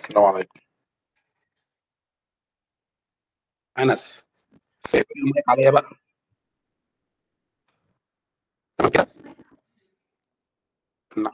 السلام عليكم انس اقفل المايك عليا بقى تمام كده نعم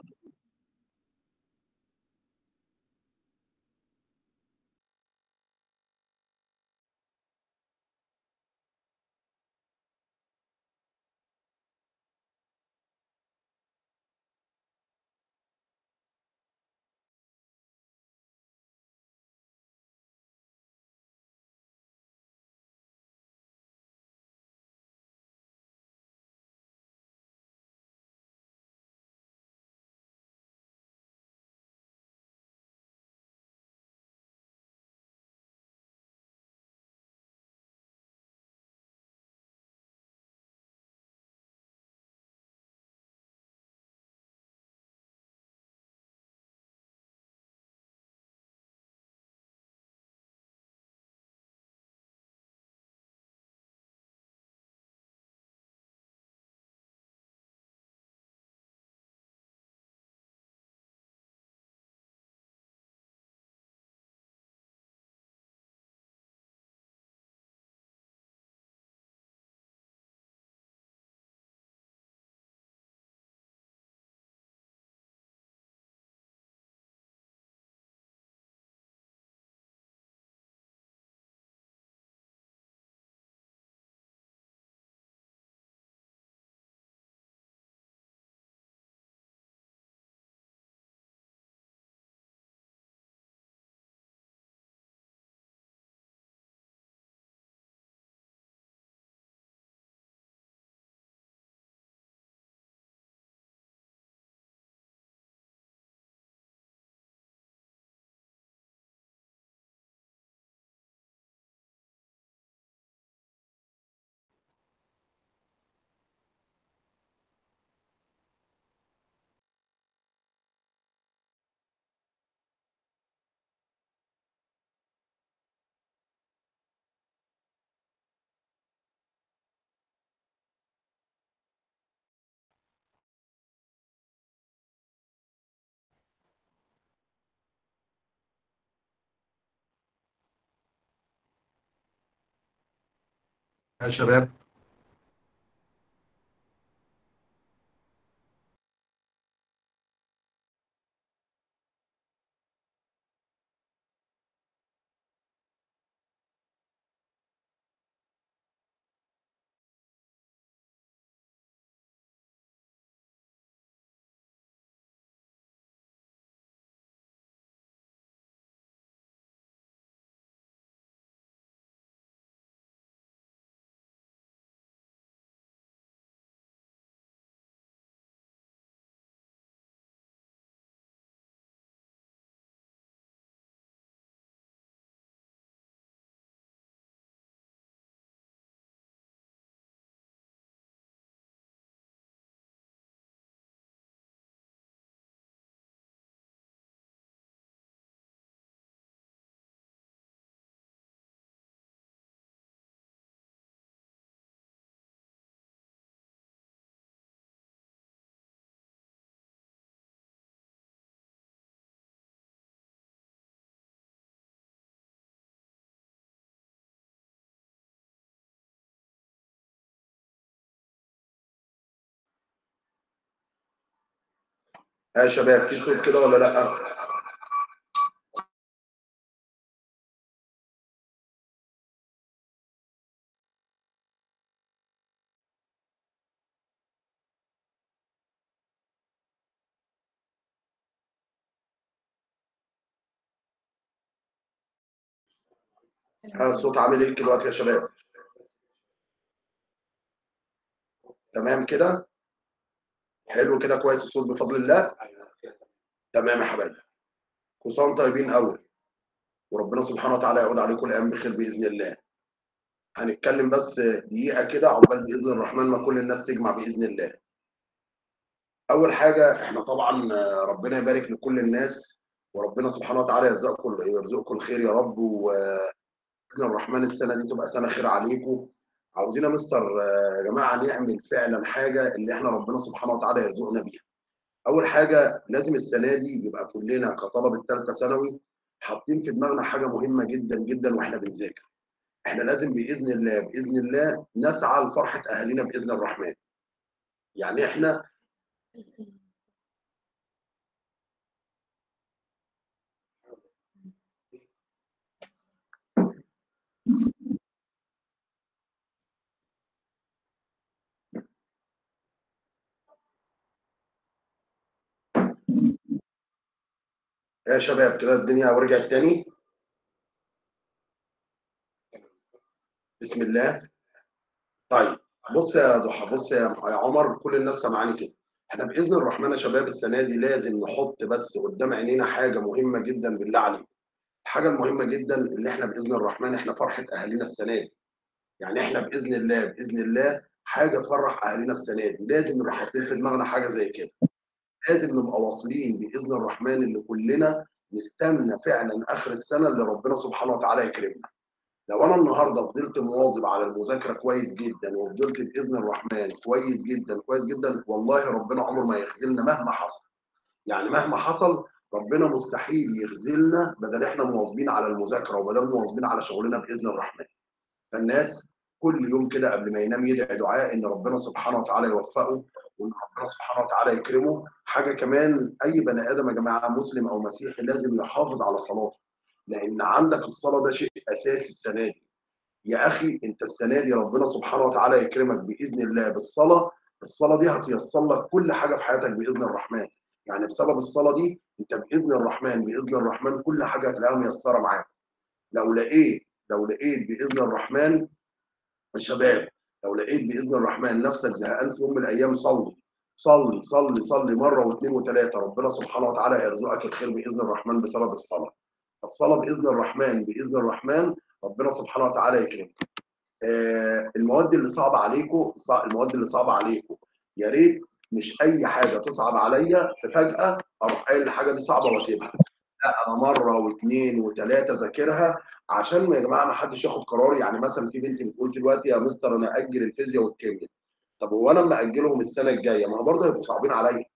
يا شباب يا شباب في صوت كده ولا لا ها الصوت عامل ايه دلوقتي يا شباب تمام كده حلو كده كويس الصوت بفضل الله تمام يا حبايبي كل سنه وانتم طيبين قوي وربنا سبحانه وتعالى يعود عليكم الايام بخير باذن الله هنتكلم بس دقيقه كده عقبال باذن الرحمن ما كل الناس تجمع باذن الله اول حاجه احنا طبعا ربنا يبارك لكل الناس وربنا سبحانه وتعالى يرزقكم يرزقكم الخير يا رب وباذن الرحمن السنه دي تبقى سنه خير عليكم عاوزين يا مستر يا جماعه نعمل فعلا حاجه اللي احنا ربنا سبحانه وتعالى يرزقنا بيها اول حاجه لازم السنه دي يبقى كلنا كطلبه ثالثه ثانوي حاطين في دماغنا حاجه مهمه جدا جدا واحنا بنذاكر احنا لازم باذن الله باذن الله نسعى لفرحه اهالينا باذن الرحمن يعني احنا يا شباب كده الدنيا ورجعت تاني بسم الله طيب بص يا ضحى بص يا يا عمر كل الناس سامعاني كده احنا باذن الرحمن يا شباب السنه دي لازم نحط بس قدام عينينا حاجه مهمه جدا بالله عليكم الحاجه المهمه جدا اللي احنا باذن الرحمن احنا فرحه اهالينا السنه دي يعني احنا باذن الله باذن الله حاجه تفرح اهالينا السنه دي لازم نبقى حاطين في دماغنا حاجه زي كده لازم نبقى واصلين باذن الرحمن اللي كلنا نستنى فعلا اخر السنه اللي ربنا سبحانه وتعالى يكرمنا لو انا النهارده فضلت مواظب على المذاكره كويس جدا وفضلت باذن الرحمن كويس جدا كويس جدا والله ربنا عمره ما يخذلنا مهما حصل يعني مهما حصل ربنا مستحيل يخذلنا بدل احنا مواظبين على المذاكره وبدل مواظبين على شغلنا باذن الرحمن فالناس كل يوم كده قبل ما ينام يدعي دعاء ان ربنا سبحانه وتعالى يوفقه وان ربنا سبحانه وتعالى يكرمه حاجه كمان اي بني ادم يا جماعه مسلم او مسيحي لازم يحافظ على صلاته لان عندك الصلاه ده شيء اساسي السنه دي يا اخي انت السنه دي ربنا سبحانه وتعالى يكرمك باذن الله بالصلاه الصلاه دي هتيسر لك كل حاجه في حياتك باذن الرحمن يعني بسبب الصلاه دي انت باذن الرحمن باذن الرحمن كل حاجه هتلاقيها ميسره معاك لو لقيت لو لقيت باذن الرحمن يا شباب لو لقيت باذن الرحمن نفسك زهقان في يوم من الايام صلي صلي صلي صلي مره واثنين وثلاثه ربنا سبحانه وتعالى يرزقك الخير باذن الرحمن بسبب الصلاه الصلاه باذن الرحمن باذن الرحمن ربنا سبحانه وتعالى يكرمك آه المواد اللي صعبه عليكم المواد اللي صعبه عليكم يا ريت مش اي حاجه تصعب عليا ففجاه اروح قايل الحاجه دي صعبه واسيبها لا انا مره واثنين وثلاثه ذاكرها عشان يا جماعه ما حدش ياخد قرار يعني مثلا في بنت بتقول دلوقتي يا مستر انا اجل الفيزياء والكيمياء طب هو انا لما اجلهم السنه الجايه ما هو برضه هيبقوا صعبين عليا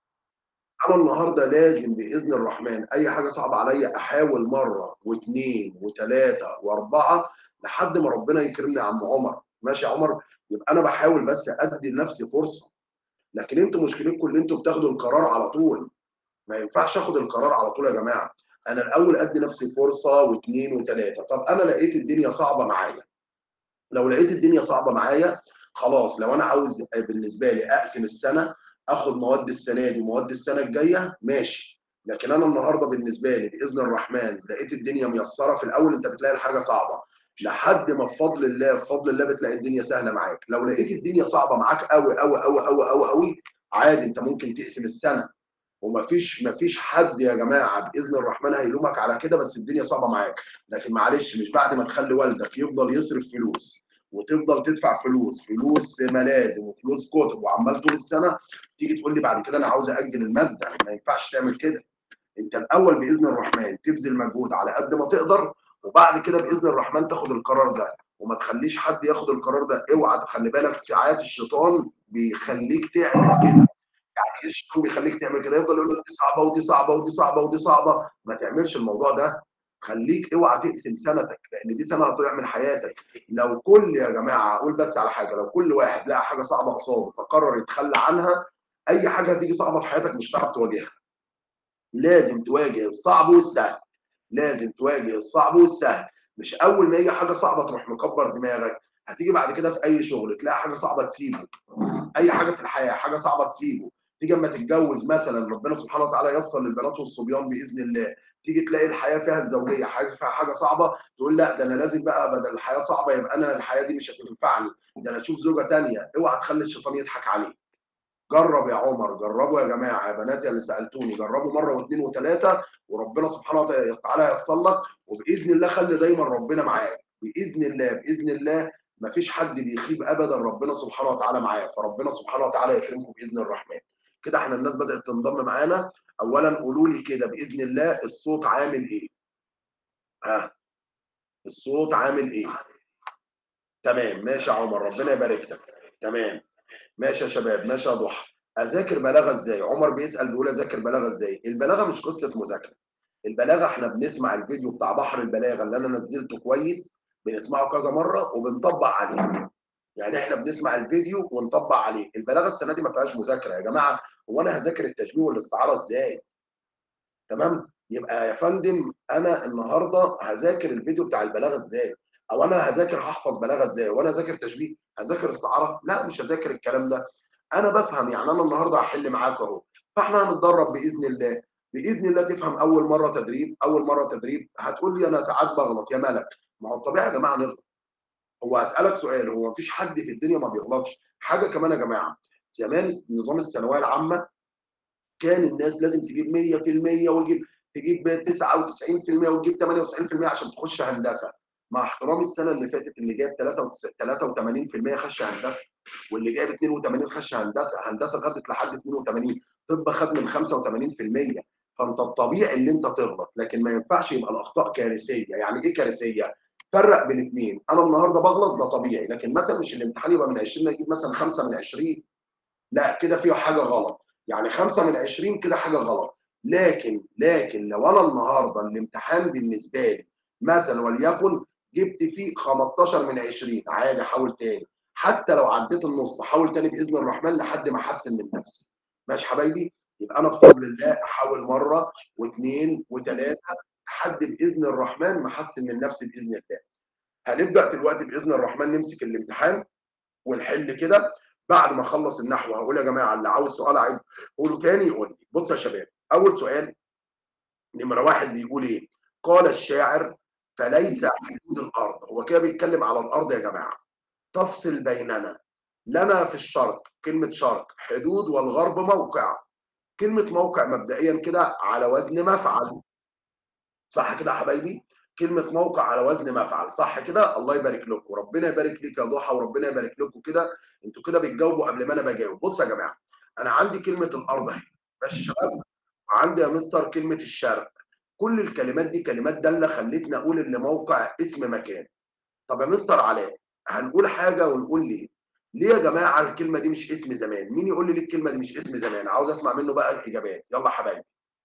انا النهارده لازم باذن الرحمن اي حاجه صعبه عليا احاول مره واثنين وثلاثه واربعه لحد ما ربنا يكرمني يا عم عمر ماشي يا عمر يبقى انا بحاول بس ادي لنفسي فرصه لكن انتوا مشكلتكم ان انتوا بتاخدوا القرار على طول ما ينفعش اخد القرار على طول يا جماعه انا الاول ادي نفسي فرصه واثنين وثلاثه طب انا لقيت الدنيا صعبه معايا لو لقيت الدنيا صعبه معايا خلاص لو انا عاوز بالنسبه لي اقسم السنه اخد مواد السنه دي ومواد السنه الجايه ماشي لكن انا النهارده بالنسبه لي باذن الرحمن لقيت الدنيا ميسره في الاول انت بتلاقي الحاجه صعبه لحد ما بفضل الله بفضل الله بتلاقي الدنيا سهله معاك لو لقيت الدنيا صعبه معاك قوي قوي قوي قوي قوي قوي عادي انت ممكن تقسم السنه ومفيش مفيش حد يا جماعه باذن الرحمن هيلومك على كده بس الدنيا صعبه معاك لكن معلش مش بعد ما تخلي والدك يفضل يصرف فلوس وتفضل تدفع فلوس فلوس ملازم وفلوس كتب وعمال طول السنه تيجي تقول لي بعد كده انا عاوز اجل الماده ما ينفعش تعمل كده انت الاول باذن الرحمن تبذل مجهود على قد ما تقدر وبعد كده باذن الرحمن تاخد القرار ده وما تخليش حد ياخد القرار ده اوعى تخلي بالك ساعات الشيطان بيخليك تعمل كده يعني الشيطان بيخليك تعمل كده يفضل يقول لك دي صعبه ودي صعبه ودي صعبه ودي صعبه ما تعملش الموضوع ده خليك اوعى تقسم سنتك لان دي سنه هتضيع من حياتك لو كل يا جماعه اقول بس على حاجه لو كل واحد لقى حاجه صعبه قصاده فقرر يتخلى عنها اي حاجه هتيجي صعبه في حياتك مش هتعرف تواجهها لازم تواجه الصعب والسهل لازم تواجه الصعب والسهل مش اول ما يجي حاجه صعبه تروح مكبر دماغك هتيجي بعد كده في اي شغل تلاقي حاجه صعبه تسيبه اي حاجه في الحياه حاجه صعبه تسيبه تيجي اما تتجوز مثلا ربنا سبحانه وتعالى ييسر للبنات والصبيان باذن الله تيجي تلاقي الحياه فيها الزوجيه حاجه فيها حاجه صعبه تقول لا ده انا لازم بقى بدل الحياه صعبه يبقى انا الحياه دي مش هتنفعني ده انا اشوف زوجه ثانيه اوعى تخلي الشيطان يضحك عليك جرب يا عمر جربوا يا جماعه يا بنات اللي سالتوني جربوا مره واثنين وثلاثه وربنا سبحانه وتعالى ييسر لك وباذن الله خلي دايما ربنا معاك باذن الله باذن الله ما فيش حد بيخيب ابدا ربنا سبحانه وتعالى معاه فربنا سبحانه وتعالى يكرمكم باذن الرحمن كده احنا الناس بدات تنضم معانا اولا قولوا لي كده باذن الله الصوت عامل ايه ها الصوت عامل ايه تمام ماشي يا عمر ربنا يبارك لك تمام ماشي يا شباب ماشي يا ضحى اذاكر بلاغه ازاي عمر بيسال بيقول اذاكر بلاغه ازاي البلاغه مش قصه مذاكره البلاغه احنا بنسمع الفيديو بتاع بحر البلاغه اللي انا نزلته كويس بنسمعه كذا مره وبنطبق عليه يعني احنا بنسمع الفيديو ونطبق عليه البلاغه السنه دي ما فيهاش مذاكره يا جماعه هو انا هذاكر التشبيه والاستعاره ازاي تمام يبقى يا فندم انا النهارده هذاكر الفيديو بتاع البلاغه ازاي او انا هذاكر هحفظ بلاغه ازاي وانا هذاكر تشبيه هذاكر استعاره لا مش هذاكر الكلام ده انا بفهم يعني انا النهارده هحل معاك اهو فاحنا هنتدرب باذن الله باذن الله تفهم اول مره تدريب اول مره تدريب هتقول لي انا ساعات بغلط يا ملك ما هو الطبيعي يا جماعه نغلط هو هسالك سؤال هو مفيش حد في الدنيا ما بيغلطش حاجه كمان يا جماعه زمان نظام الثانويه العامه كان الناس لازم تجيب 100% وتجيب تجيب 99% وتجيب 98% عشان تخش هندسه مع احترامي السنه اللي فاتت اللي جاب 83% خش هندسه واللي جاب 82 خش هندسه هندسه خدت لحد 82 طب خد من 85% فانت الطبيعي اللي انت تغلط لكن ما ينفعش يبقى الاخطاء كارثيه يعني ايه كارثيه فرق بين اثنين انا النهارده بغلط ده طبيعي لكن مثلا مش الامتحان يبقى من 20 اجيب مثلا 5 من 20 لا كده فيه حاجه غلط يعني 5 من 20 كده حاجه غلط لكن لكن لو انا النهارده الامتحان بالنسبه لي مثلا وليكن جبت فيه 15 من 20 عادي احاول تاني حتى لو عديت النص احاول تاني باذن الرحمن لحد ما احسن من نفسي ماشي حبايبي يبقى انا بفضل الله احاول مره واثنين وثلاثه لحد باذن الرحمن ما احسن من نفسي باذن الله هنبدا دلوقتي باذن الرحمن نمسك الامتحان ونحل كده بعد ما اخلص النحو هقول يا جماعه اللي عاوز سؤال عيد قوله تاني يقول لي بص يا شباب اول سؤال نمره واحد بيقول ايه قال الشاعر فليس حدود الارض هو كده بيتكلم على الارض يا جماعه تفصل بيننا لنا في الشرق كلمه شرق حدود والغرب موقع كلمه موقع مبدئيا كده على وزن مفعل صح كده يا حبايبي كلمه موقع على وزن مفعل صح كده الله يبارك لكم ربنا يبارك ليك يا ضحى وربنا يبارك لكم كده انتوا كده بتجاوبوا قبل ما انا بجاوب بص يا جماعه انا عندي كلمه الارض اهي ماشي يا شباب وعندي يا مستر كلمه الشرق كل الكلمات دي كلمات داله خلتني اقول ان موقع اسم مكان طب يا مستر علاء هنقول حاجه ونقول ليه ليه يا جماعه الكلمه دي مش اسم زمان مين يقول لي ليه الكلمه دي مش اسم زمان عاوز اسمع منه بقى الاجابات يلا يا حبايبي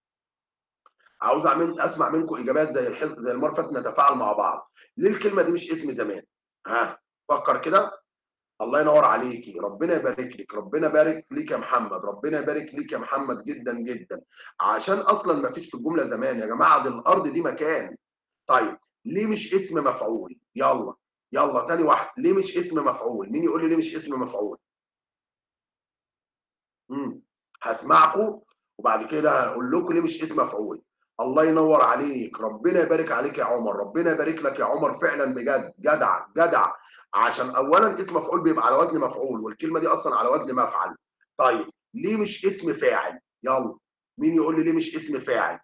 عاوز اعمل اسمع منكم اجابات زي الحز زي المره اللي نتفاعل مع بعض ليه الكلمه دي مش اسم زمان ها فكر كده الله ينور عليكي ربنا يبارك لك ربنا يبارك ليك يا محمد ربنا يبارك ليك يا محمد جدا جدا عشان اصلا ما فيش في الجمله زمان يا جماعه دي الارض دي مكان طيب ليه مش اسم مفعول يلا يلا تاني واحد ليه مش اسم مفعول مين يقول لي ليه مش اسم مفعول امم هسمعكم وبعد كده هقول لكم ليه مش اسم مفعول الله ينور عليك ربنا يبارك عليك يا عمر ربنا يبارك لك يا عمر فعلا بجد جدع جدع عشان اولا اسم مفعول بيبقى على وزن مفعول والكلمه دي اصلا على وزن مفعل طيب ليه مش اسم فاعل يلا مين يقول لي ليه مش اسم فاعل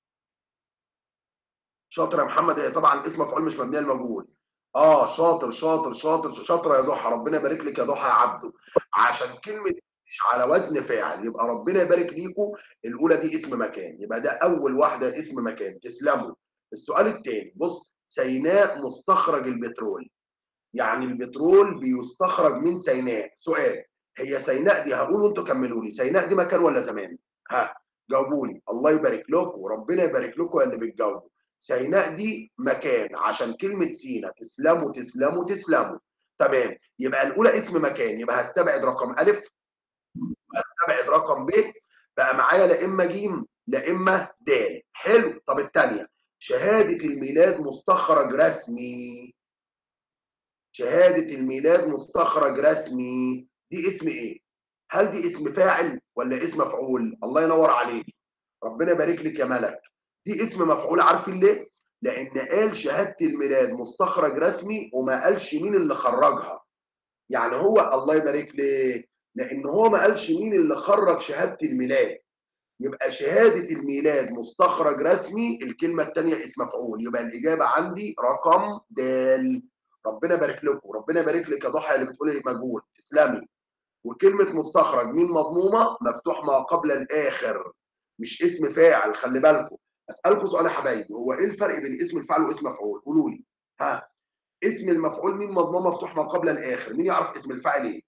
شاطر يا محمد هي طبعا اسم مفعول مش مبني المجهول اه شاطر شاطر شاطر شاطر يا ضحى ربنا يبارك لك يا ضحى يا عبده عشان كلمه مش على وزن فاعل يبقى ربنا يبارك ليكم الاولى دي اسم مكان يبقى ده اول واحده اسم مكان تسلموا السؤال الثاني بص سيناء مستخرج البترول يعني البترول بيستخرج من سيناء سؤال هي سيناء دي هقول وانتوا كملوا لي سيناء دي مكان ولا زمان ها جاوبوا لي الله يبارك لكم وربنا يبارك لكم اللي بتجاوبوا سيناء دي مكان عشان كلمه سينا تسلموا تسلموا تسلموا تمام يبقى الاولى اسم مكان يبقى هستبعد رقم الف هستبعد رقم ب بقى معايا لا اما ج لا اما د حلو طب الثانيه شهاده الميلاد مستخرج رسمي شهاده الميلاد مستخرج رسمي دي اسم ايه هل دي اسم فاعل ولا اسم مفعول الله ينور عليك ربنا يبارك لك يا ملك دي اسم مفعول عارفين ليه لان قال شهاده الميلاد مستخرج رسمي وما قالش مين اللي خرجها يعني هو الله يبارك لك لان هو ما قالش مين اللي خرج شهاده الميلاد يبقى شهاده الميلاد مستخرج رسمي الكلمه الثانيه اسم مفعول يبقى الاجابه عندي رقم د ربنا يبارك لكم ربنا يبارك لك يا ضحى اللي بتقولي مجهول تسلمي وكلمه مستخرج مين مضمومه مفتوح ما قبل الاخر مش اسم فاعل خلي بالكم اسالكم سؤال يا حبايبي هو ايه الفرق بين اسم الفاعل واسم مفعول قولوا لي ها اسم المفعول مين مضموم مفتوح ما قبل الاخر مين يعرف اسم الفاعل ايه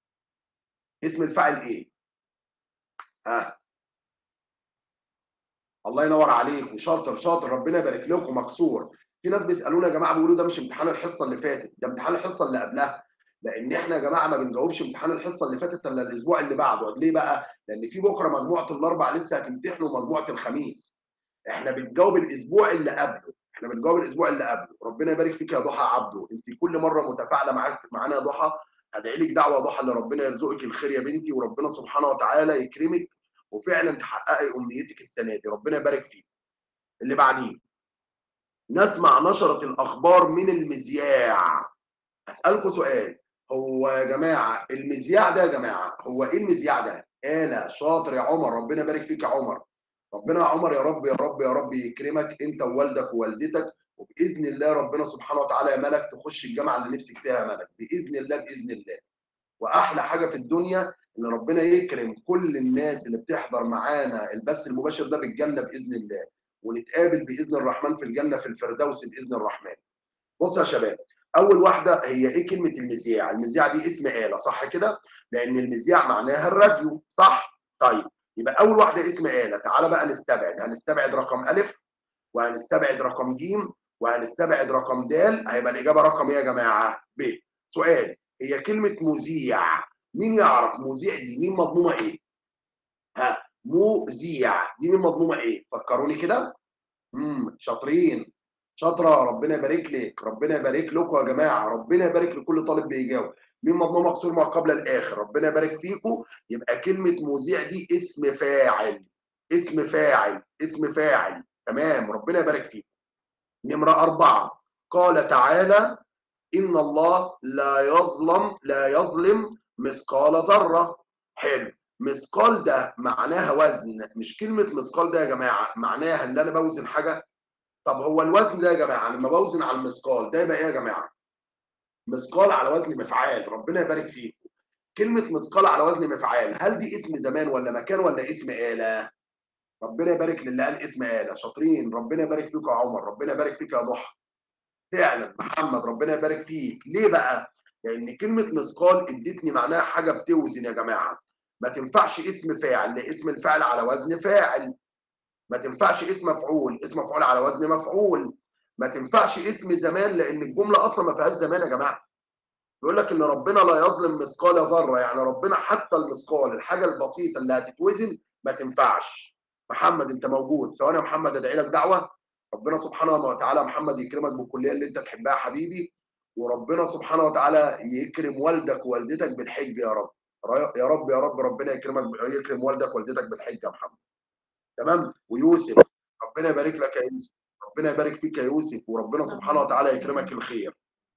اسم الفاعل ايه ها الله ينور عليك وشاطر شاطر ربنا يبارك لكم مكسور في ناس بيسالونا يا جماعه بيقولوا ده مش امتحان الحصه اللي فاتت ده امتحان الحصه اللي قبلها لان احنا يا جماعه ما بنجاوبش امتحان الحصه اللي فاتت الا الاسبوع اللي بعده ليه بقى لان في بكره مجموعه الاربع لسه هتمتحنوا ومجموعه الخميس احنا بنجاوب الاسبوع اللي قبله احنا بنجاوب الاسبوع اللي قبله ربنا يبارك فيك يا ضحى عبده انت كل مره متفاعله معاك معانا يا ضحى هدعي لك دعوه يا ضحى ان ربنا يرزقك الخير يا بنتي وربنا سبحانه وتعالى يكرمك وفعلا تحققي امنيتك السنه دي ربنا يبارك فيك اللي بعديه نسمع نشرة الأخبار من المذياع أسألكم سؤال هو يا جماعة المذياع ده يا جماعة هو إيه المذياع ده؟ أنا شاطر يا عمر ربنا يبارك فيك يا عمر ربنا يا عمر يا رب يا رب يا رب يكرمك أنت ووالدك ووالدتك وبإذن الله ربنا سبحانه وتعالى يا ملك تخش الجامعة اللي نفسك فيها يا ملك بإذن الله بإذن الله وأحلى حاجة في الدنيا إن ربنا يكرم كل الناس اللي بتحضر معانا البث المباشر ده بالجنة بإذن الله ونتقابل باذن الرحمن في الجنه في الفردوس باذن الرحمن. بص يا شباب اول واحده هي ايه كلمه المذياع؟ المذياع دي اسم اله صح كده؟ لان المذياع معناها الراديو صح؟ طيب يبقى اول واحده اسم اله تعالى بقى نستبعد هنستبعد رقم الف وهنستبعد رقم ج وهنستبعد رقم د هيبقى الاجابه رقم ايه يا جماعه؟ ب. سؤال هي كلمه مذيع مين يعرف مذيع دي مين مضمومه ايه؟ ها مذيع دي من مضمومه ايه؟ فكروني كده امم شاطرين شاطره ربنا يبارك لك ربنا يبارك لكم يا جماعه ربنا يبارك لكل طالب بيجاوب مين مضموم مكسور ما قبل الاخر ربنا يبارك فيكم يبقى كلمه مذيع دي اسم فاعل اسم فاعل اسم فاعل تمام ربنا يبارك فيكم نمره أربعة قال تعالى إن الله لا يظلم لا يظلم مثقال ذرة حلو مثقال ده معناها وزن مش كلمة مثقال ده يا جماعة معناها ان انا بوزن حاجة طب هو الوزن ده يا جماعة لما بوزن على المثقال ده يبقى ايه يا جماعة مثقال على وزن مفعال ربنا يبارك فيكم كلمة مثقال على وزن مفعال هل دي اسم زمان ولا مكان ولا اسم آلة ربنا يبارك للي قال اسم آلة شاطرين ربنا يبارك فيك يا عمر ربنا يبارك فيك يا ضحى فعلا محمد ربنا يبارك فيك ليه بقى لان كلمة مثقال ادتني معناها حاجة بتوزن يا جماعة ما تنفعش اسم فاعل لان اسم الفاعل على وزن فاعل ما تنفعش اسم مفعول اسم مفعول على وزن مفعول ما تنفعش اسم زمان لان الجمله اصلا ما فيهاش زمان يا جماعه بيقول لك ان ربنا لا يظلم مثقال ذره يعني ربنا حتى المثقال الحاجه البسيطه اللي هتتوزن ما تنفعش محمد انت موجود ثواني يا محمد ادعي لك دعوه ربنا سبحانه وتعالى محمد يكرمك بالكليه اللي انت تحبها حبيبي وربنا سبحانه وتعالى يكرم والدك ووالدتك بالحج يا رب يا رب يا رب ربنا يكرمك يكرم والدك ووالدتك بالحج يا محمد تمام ويوسف ربنا يبارك لك يا يوسف ربنا يبارك فيك يا يوسف وربنا سبحانه وتعالى يكرمك الخير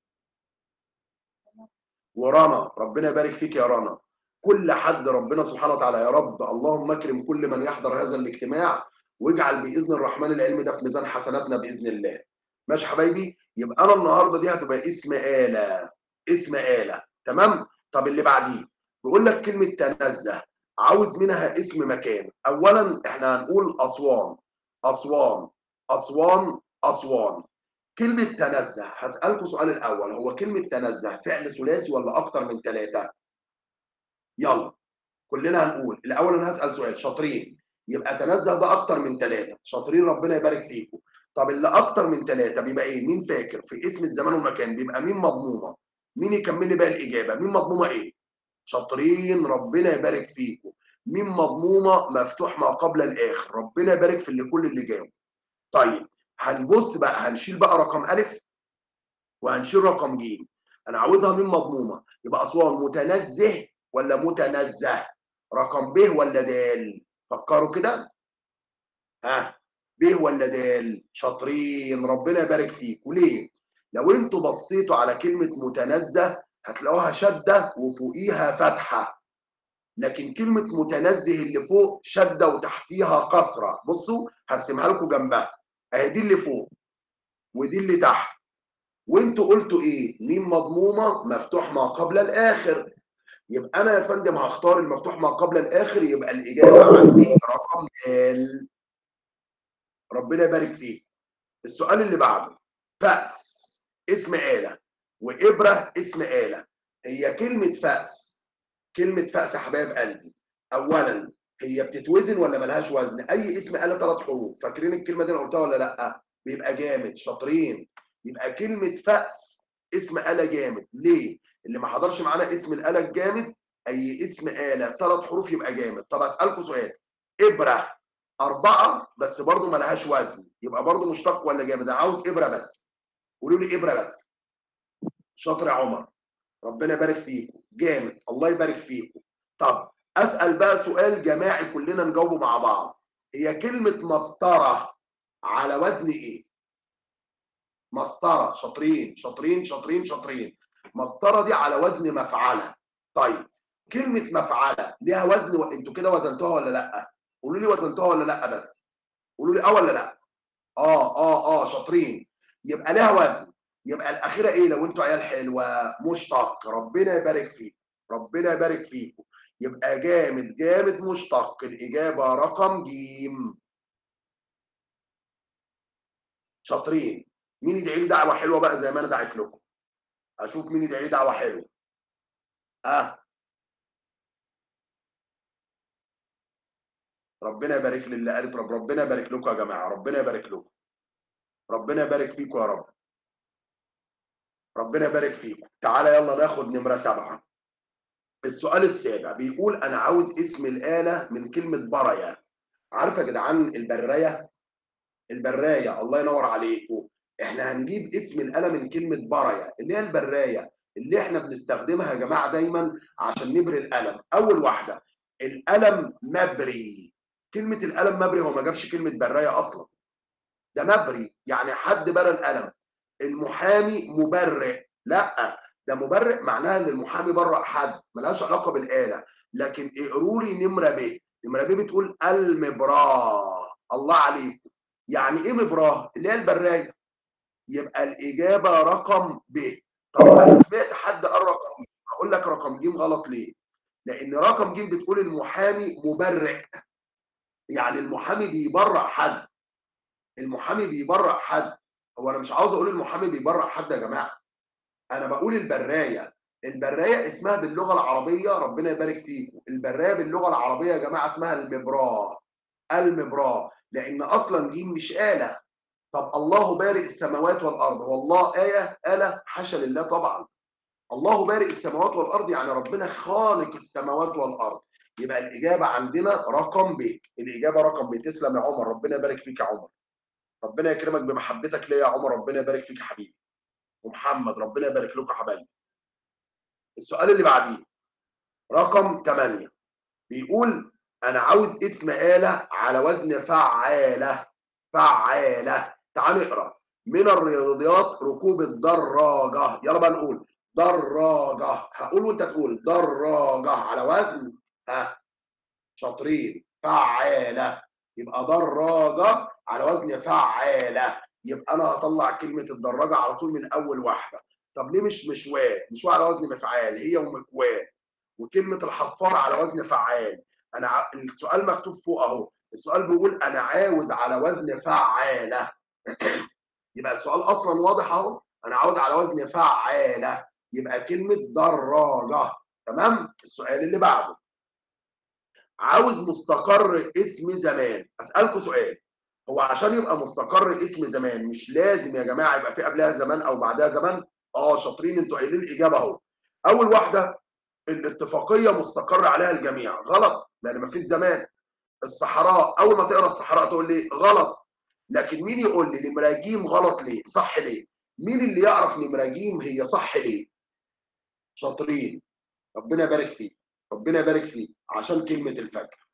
ورنا ربنا يبارك فيك يا رنا كل حد ربنا سبحانه وتعالى يا رب اللهم اكرم كل من يحضر هذا الاجتماع واجعل باذن الرحمن العلم ده في ميزان حسناتنا باذن الله ماشي حبايبي يبقى انا النهارده دي هتبقى اسم آلة اسم آلة تمام طب اللي بعديه بيقول لك كلمه تنزه عاوز منها اسم مكان اولا احنا هنقول اسوان اسوان اسوان اسوان كلمه تنزه هسالكم سؤال الاول هو كلمه تنزه فعل ثلاثي ولا اكتر من ثلاثه يلا كلنا هنقول الاول انا هسال سؤال شاطرين يبقى تنزه ده اكتر من ثلاثه شاطرين ربنا يبارك فيكم طب اللي اكتر من ثلاثه بيبقى ايه مين فاكر في اسم الزمان والمكان بيبقى مين مضمومه مين يكمل لي بقى الاجابه مين مضمومه ايه شاطرين ربنا يبارك فيكم مين مضمومه مفتوح ما قبل الاخر ربنا يبارك في اللي كل اللي جاوب طيب هنبص بقى هنشيل بقى رقم الف وهنشيل رقم ج انا عاوزها مين مضمومه يبقى اسوان متنزه ولا متنزه رقم ب ولا د فكروا كده ها ب ولا د شاطرين ربنا يبارك فيكم ليه لو انتوا بصيتوا على كلمه متنزه هتلاقوها شده وفوقيها فتحه لكن كلمه متنزه اللي فوق شده وتحتيها كسره بصوا هرسمها لكم جنبها اهي دي اللي فوق ودي اللي تحت وانتوا قلتوا ايه مين مضمومه مفتوح ما قبل الاخر يبقى انا يا فندم هختار المفتوح ما قبل الاخر يبقى الاجابه عندي رقم ال ربنا يبارك فيك السؤال اللي بعده فأس اسم آلة وإبرة اسم آلة هي كلمة فأس كلمة فأس يا حبايب قلبي أولا هي بتتوزن ولا ملهاش وزن اي اسم آلة ثلاث حروف فاكرين الكلمه دي انا قلتها ولا لا بيبقى جامد شاطرين يبقى كلمه فأس اسم آلة جامد ليه اللي ما حضرش معانا اسم الآلة الجامد اي اسم آلة ثلاث حروف يبقى جامد طب اسالكم سؤال ابره اربعه بس برضه ملهاش وزن يبقى برضه مشتق ولا جامد انا عاوز ابره بس قولوا لي ابره بس شاطر يا عمر ربنا يبارك فيكم جامد الله يبارك فيكم طب اسال بقى سؤال جماعي كلنا نجاوبه مع بعض هي كلمه مسطره على وزن ايه مسطره شاطرين شاطرين شاطرين شاطرين مسطره دي على وزن مفعله طيب كلمه مفعله ليها وزن و... انتوا كده وزنتوها ولا لا قولوا لي وزنتوها ولا لا بس قولوا لي اه ولا لا اه اه اه شاطرين يبقى لها وزن يبقى الاخيره ايه لو انتوا عيال حلوه مشتق ربنا يبارك فيكم ربنا يبارك فيكم يبقى جامد جامد مشتق الاجابه رقم جيم شاطرين مين يدعي لي دعوه حلوه بقى زي ما انا دعيت لكم اشوف مين يدعي لي دعوه حلوه اه ربنا يبارك لي اللي قالت رب ربنا يبارك لكم يا جماعه ربنا يبارك لكم ربنا يبارك فيكم يا رب ربنا يبارك فيكم تعالى يلا ناخد نمره سبعه السؤال السابع بيقول انا عاوز اسم الاله من كلمه بريا عارفه يا جدعان البرايه البرايه الله ينور عليكم احنا هنجيب اسم الاله من كلمه بريا اللي هي البرايه اللي احنا بنستخدمها يا جماعه دايما عشان نبري القلم اول واحده القلم مبري كلمه القلم مبري هو ما جابش كلمه برايه اصلا ده مبري يعني حد برى القلم المحامي مبرئ لا ده مبرئ معناها ان المحامي برأ حد ملهاش علاقه بالاله لكن اقروا لي نمره ب نمره ب بتقول المبراه الله عليكم يعني ايه مبراه اللي هي البرايه يبقى الاجابه رقم ب طب انا سمعت حد قال رقم هقول لك رقم ج غلط ليه لان رقم ج بتقول المحامي مبرئ يعني المحامي بيبرأ حد المحامي بيبرأ حد هو انا مش عاوز اقول المحامي بيبرأ حد يا جماعه انا بقول البرايه البرايه اسمها باللغه العربيه ربنا يبارك فيكم البرايه باللغه العربيه يا جماعه اسمها المبراه المبراه لان اصلا دي مش اله طب الله بارئ السماوات والارض والله ايه اله حاشا لله طبعا الله بارئ السماوات والارض يعني ربنا خالق السماوات والارض يبقى الاجابه عندنا رقم ب الاجابه رقم ب تسلم يا عمر ربنا يبارك فيك يا عمر ربنا يكرمك بمحبتك ليا يا عمر ربنا يبارك فيك يا حبيبي ومحمد ربنا يبارك لكم يا حبايبي السؤال اللي بعديه رقم 8 بيقول انا عاوز اسم آلة على وزن فعالة فعالة تعال نقرا من الرياضيات ركوب الدراجة يلا بقى نقول دراجة هقول وانت تقول دراجة على وزن ها شاطرين فعالة يبقى دراجة على وزن فعالة يبقى انا هطلع كلمه الدراجه على طول من اول واحده طب ليه مش مشواه مشواه على وزن مفعال هي ومكواه وكلمه الحفار على وزن فعال انا ع... السؤال مكتوب فوق اهو السؤال بيقول انا عاوز على وزن فعاله يبقى السؤال اصلا واضح اهو انا عاوز على وزن فعاله يبقى كلمه دراجه تمام السؤال اللي بعده عاوز مستقر اسم زمان اسالكم سؤال هو عشان يبقى مستقر اسم زمان مش لازم يا جماعه يبقى في قبلها زمان او بعدها زمان اه شاطرين انتوا قايلين الاجابه اهو اول واحده الاتفاقيه مستقر عليها الجميع غلط لان ما فيش زمان الصحراء اول ما تقرا الصحراء تقول لي غلط لكن مين يقول لي نمراجيم غلط ليه صح ليه مين اللي يعرف نمراجيم هي صح ليه شاطرين ربنا يبارك فيك ربنا يبارك فيك عشان كلمه الفجر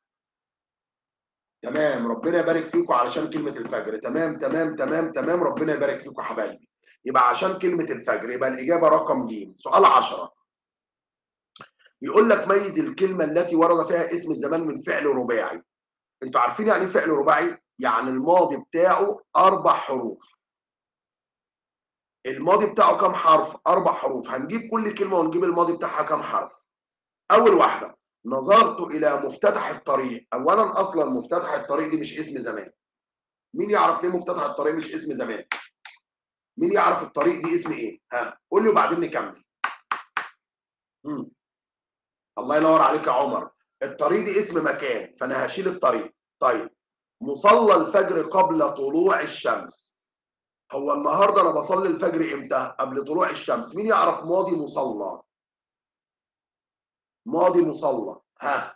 تمام ربنا يبارك فيكم علشان كلمة الفجر تمام تمام تمام تمام ربنا يبارك فيكم حبايبي يبقى عشان كلمة الفجر يبقى الإجابة رقم ج سؤال 10 يقول لك ميز الكلمة التي ورد فيها اسم الزمان من فعل رباعي انتوا عارفين يعني ايه فعل رباعي؟ يعني الماضي بتاعه أربع حروف الماضي بتاعه كام حرف؟ أربع حروف هنجيب كل كلمة ونجيب الماضي بتاعها كام حرف أول واحدة نظرت الى مفتتح الطريق اولا اصلا مفتتح الطريق دي مش اسم زمان مين يعرف ليه مفتتح الطريق مش اسم زمان مين يعرف الطريق دي اسم ايه ها قول لي وبعدين نكمل مم. الله ينور عليك يا عمر الطريق دي اسم مكان فانا هشيل الطريق طيب مصلى الفجر قبل طلوع الشمس هو النهارده انا بصلي الفجر امتى قبل طلوع الشمس مين يعرف ماضي مصلى ماضي مصلى ها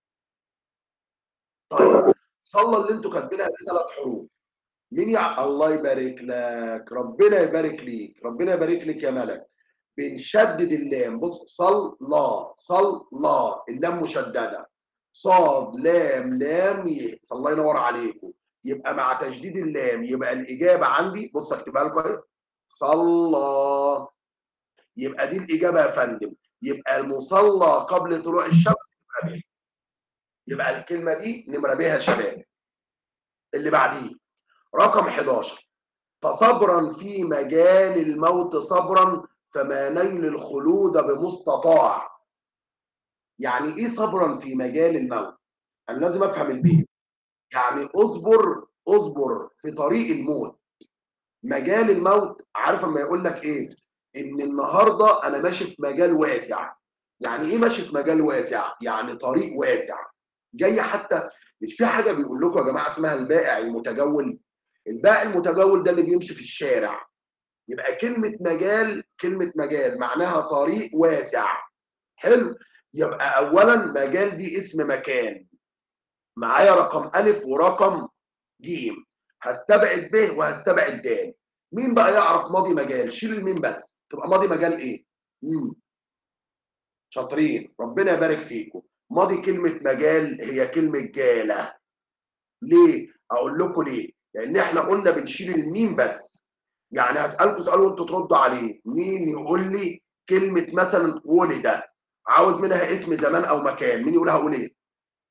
طيب صلى اللي انتوا كاتبينها دي ثلاث حروف مين يع... الله يبارك لك ربنا يبارك ليك ربنا يبارك لك يا ملك بنشدد اللام بص صلى صلى اللام مشدده صاد لام لام ي الله ينور عليكم يبقى مع تشديد اللام يبقى الاجابه عندي بص اكتبها لكم اهي صلى يبقى دي الاجابه يا فندم يبقى المصلى قبل طلوع الشمس يبقى به يبقى الكلمه دي نمره بها يا شباب اللي بعديه رقم 11 فصبرا في مجال الموت صبرا فما نيل الخلود بمستطاع يعني ايه صبرا في مجال الموت انا لازم افهم البيت يعني اصبر اصبر في طريق الموت مجال الموت عارف لما يقول لك ايه ان النهارده انا ماشي في مجال واسع يعني ايه ماشي في مجال واسع يعني طريق واسع جاي حتى مش في حاجه بيقول لكم يا جماعه اسمها البائع المتجول البائع المتجول ده اللي بيمشي في الشارع يبقى كلمه مجال كلمه مجال معناها طريق واسع حلو يبقى اولا مجال دي اسم مكان معايا رقم الف ورقم ج هستبعد ب وهستبعد د مين بقى يعرف ماضي مجال شيل المين بس تبقى ماضي مجال ايه مم. شاطرين ربنا يبارك فيكم ماضي كلمه مجال هي كلمه جاله ليه اقول لكم ليه لان احنا قلنا بنشيل الميم بس يعني هسالكم سؤال وانتوا تردوا عليه مين يقول لي كلمه مثلا ولد عاوز منها اسم زمان او مكان مين يقولها قول ايه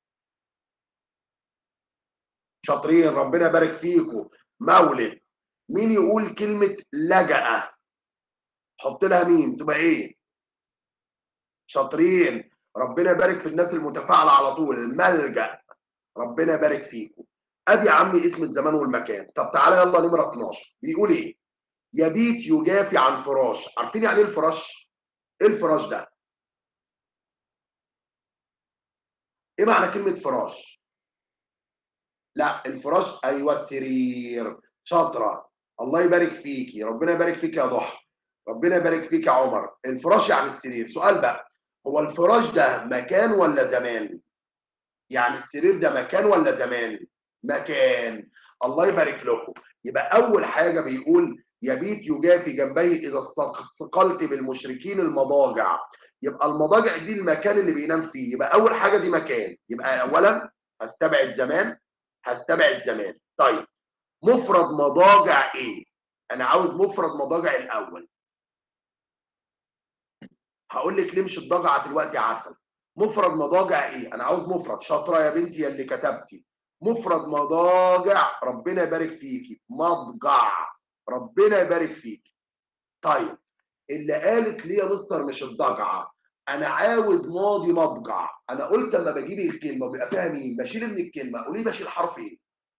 شاطرين ربنا يبارك فيكم مولد مين يقول كلمه لجأ حط لها مين تبقى ايه شاطرين ربنا يبارك في الناس المتفاعله على طول ملجأ ربنا يبارك فيكم ادي يا عمي اسم الزمان والمكان طب تعالى يلا نمره 12 بيقول ايه يبيت يجافي عن فراش عارفين يعني ايه الفراش ايه الفراش ده ايه معنى كلمه فراش لا الفراش ايوه السرير شاطره الله يبارك فيكي ربنا يبارك فيك يا ضحى ربنا يبارك فيك يا عمر الفراش يعني السرير سؤال بقى هو الفراش ده مكان ولا زمان يعني السرير ده مكان ولا زمان مكان الله يبارك لكم يبقى اول حاجه بيقول يبيت يجافي جنبيه اذا استقلت بالمشركين المضاجع يبقى المضاجع دي المكان اللي بينام فيه يبقى اول حاجه دي مكان يبقى اولا هستبعد زمان هستبعد زمان طيب مفرد مضاجع ايه انا عاوز مفرد مضاجع الاول هقول لك ليه مش الضجعه دلوقتي يا عسل مفرد مضاجع ايه انا عاوز مفرد شاطره يا بنتي يا اللي كتبتي مفرد مضاجع ربنا يبارك فيكي مضجع ربنا يبارك فيكي طيب اللي قالت لي يا مستر مش الضجعه انا عاوز ماضي مضجع انا قلت اما بجيب الكلمه بيبقى فيها مين بشيل من الكلمه قولي بشيل حرف ايه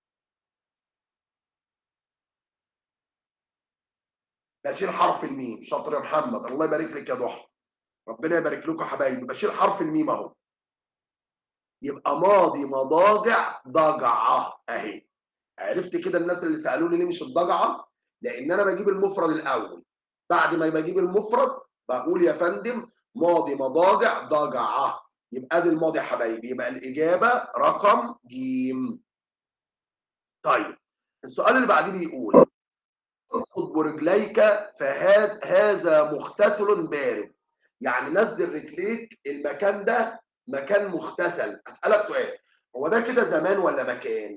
بشيل حرف الميم شاطر يا محمد الله يبارك لك يا ضحى ربنا يبارك لكم يا حبايبي بشيل حرف الميم اهو يبقى ماضي مضاجع ضجعه اهي عرفت كده الناس اللي سالوني ليه مش الضجعه لان انا بجيب المفرد الاول بعد ما بجيب المفرد بقول يا فندم ماضي مضاجع ضجعه يبقى دي الماضي يا حبايبي يبقى الاجابه رقم ج طيب السؤال اللي بعديه بيقول اسقط برجليك فهذا هذا مغتسل بارد يعني نزل رجليك المكان ده مكان مغتسل اسالك سؤال هو ده كده زمان ولا مكان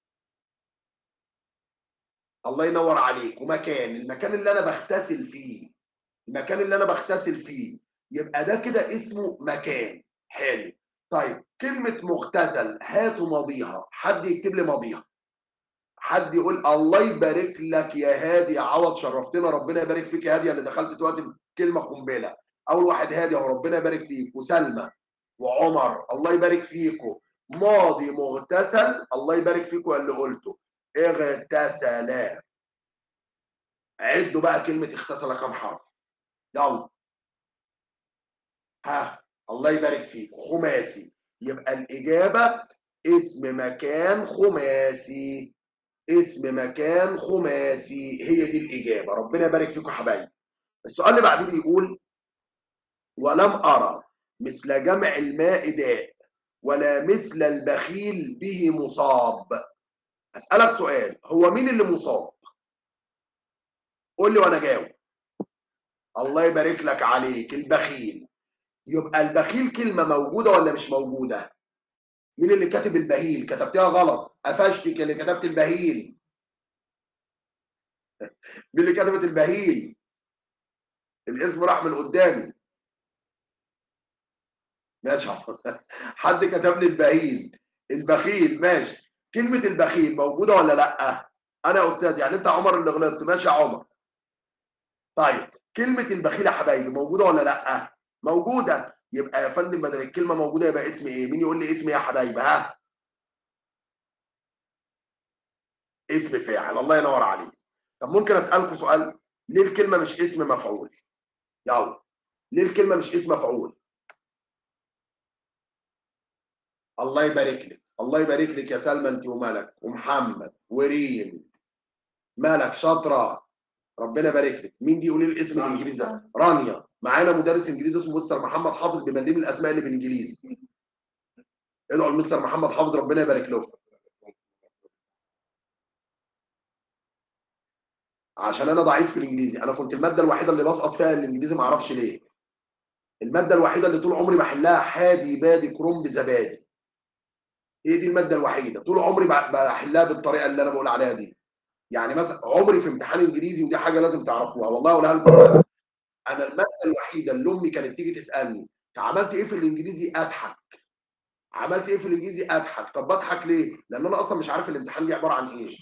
الله ينور عليك ومكان المكان اللي انا بغتسل فيه المكان اللي انا بغتسل فيه يبقى ده كده اسمه مكان حلو طيب كلمة مغتسل هاتوا ماضيها حد يكتب لي ماضيها حد يقول الله يبارك لك يا هادي يا عوض شرفتنا ربنا يبارك فيك يا هادي اللي دخلت دلوقتي بكلمه قنبله اول واحد هادي اهو ربنا يبارك فيك وسلمى وعمر الله يبارك فيكم ماضي مغتسل الله يبارك فيكم اللي قلته اغتسل عدوا بقى كلمه اغتسل كم حرف يلا ها الله يبارك فيك خماسي يبقى الإجابة اسم مكان خماسي اسم مكان خماسي هي دي الإجابة ربنا يبارك فيكم يا حبايبي السؤال اللي بعديه بيقول ولم أرى مثل جمع الماء داء ولا مثل البخيل به مصاب أسألك سؤال هو مين اللي مصاب قول لي وأنا جاوب الله يبارك لك عليك البخيل يبقى البخيل كلمة موجودة ولا مش موجودة مين اللي كاتب البهيل كتبتها غلط قفشتك اللي كتبت البهيل مين اللي كتبت البهيل الاسم راح من قدامي ماشي حد كتب لي البهيل البخيل ماشي كلمة البخيل موجودة ولا لأ؟ أنا يا أستاذ يعني أنت عمر اللي غلطت ماشي يا عمر طيب كلمة البخيل يا حبايبي موجودة ولا لأ؟ موجودة يبقى يا فندم بدل الكلمة موجودة يبقى اسم إيه؟ مين يقول لي اسم إيه يا حبايبي ها؟ اسم فاعل الله ينور عليك طب ممكن أسألكم سؤال ليه الكلمة مش اسم مفعول؟ يلا ليه الكلمة مش اسم مفعول؟ الله يبارك لك الله يبارك لك يا سلمى انت وملك ومحمد وريم ملك شاطره ربنا يبارك لك مين دي قولي لي الاسم رانيا. الانجليزي ده رانيا معانا مدرس انجليزي اسمه مستر محمد حافظ بيملي لي الاسماء اللي بالانجليزي ادعوا لمستر محمد حافظ ربنا يبارك له عشان انا ضعيف في الانجليزي انا كنت الماده الوحيده اللي بسقط فيها الانجليزي ما اعرفش ليه الماده الوحيده اللي طول عمري بحلها حادي بادي كرنب زبادي هي دي الماده الوحيده طول عمري بح- بحلها بالطريقه اللي انا بقول عليها دي يعني مثلا عمري في امتحان انجليزي ودي حاجه لازم تعرفوها والله اقولها لكم انا الماده الوحيده اللي امي كانت تيجي تسالني "أنت عملت ايه في الانجليزي اضحك عملت ايه في الانجليزي اضحك طب بضحك ليه لان انا اصلا مش عارف الامتحان دي عباره عن ايه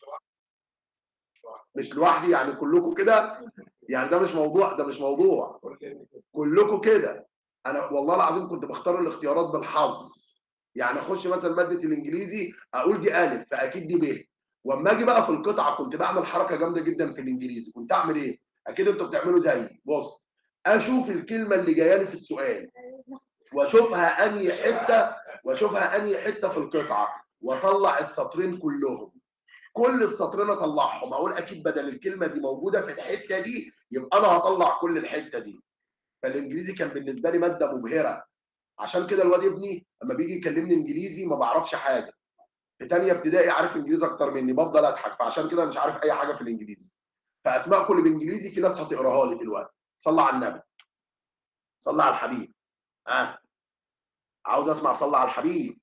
مش لوحدي يعني كلكم كده يعني ده مش موضوع ده مش موضوع كلكم كده انا والله العظيم كنت بختار الاختيارات بالحظ يعني اخش مثلا ماده الانجليزي اقول دي الف فاكيد دي ب واما اجي بقى في القطعه كنت بعمل حركه جامده جدا في الانجليزي كنت اعمل ايه اكيد انتوا بتعملوا زيي بص اشوف الكلمه اللي جايه لي في السؤال واشوفها انهي حته واشوفها انهي حته في القطعه واطلع السطرين كلهم كل السطرين اطلعهم اقول اكيد بدل الكلمه دي موجوده في الحته دي يبقى انا هطلع كل الحته دي فالانجليزي كان بالنسبه لي ماده مبهره عشان كده الواد ابني لما بيجي يكلمني انجليزي ما بعرفش حاجه في تانية ابتدائي عارف انجليزي اكتر مني بفضل اضحك فعشان كده مش عارف اي حاجه في الانجليزي فاسماء كل بالانجليزي في ناس هتقراها لي دلوقتي صلى على النبي صلى على الحبيب ها آه. عاوز اسمع صلى على الحبيب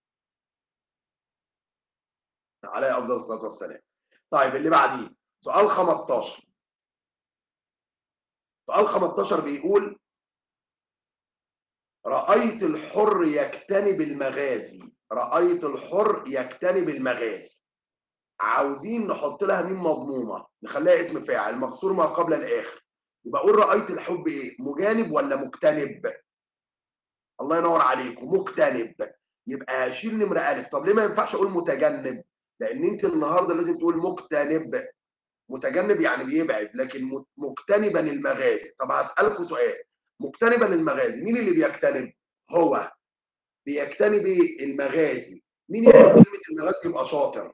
عليه افضل الصلاه والسلام طيب اللي بعديه سؤال 15 سؤال 15 بيقول رأيت الحر يجتنب المغازي رأيت الحر يجتنب المغازي عاوزين نحط لها ميم مضمومة نخليها اسم فاعل مكسور ما قبل الآخر يبقى أقول رأيت الحب إيه مجانب ولا مجتنب الله ينور عليكم مجتنب يبقى هشيل نمرة ألف طب ليه ما ينفعش أقول متجنب لأن أنت النهاردة لازم تقول مجتنب متجنب يعني بيبعد لكن مجتنبا المغازي طب هسألكم سؤال مجتنبا المغازي مين اللي بيجتنب هو بيجتنب ايه المغازي مين يعرف كلمه المغازي يبقى شاطر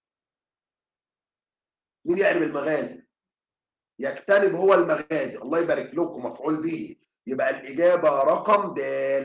مين يعرف المغازي يجتنب هو المغازي الله يبارك لكم مفعول به يبقى الاجابه رقم د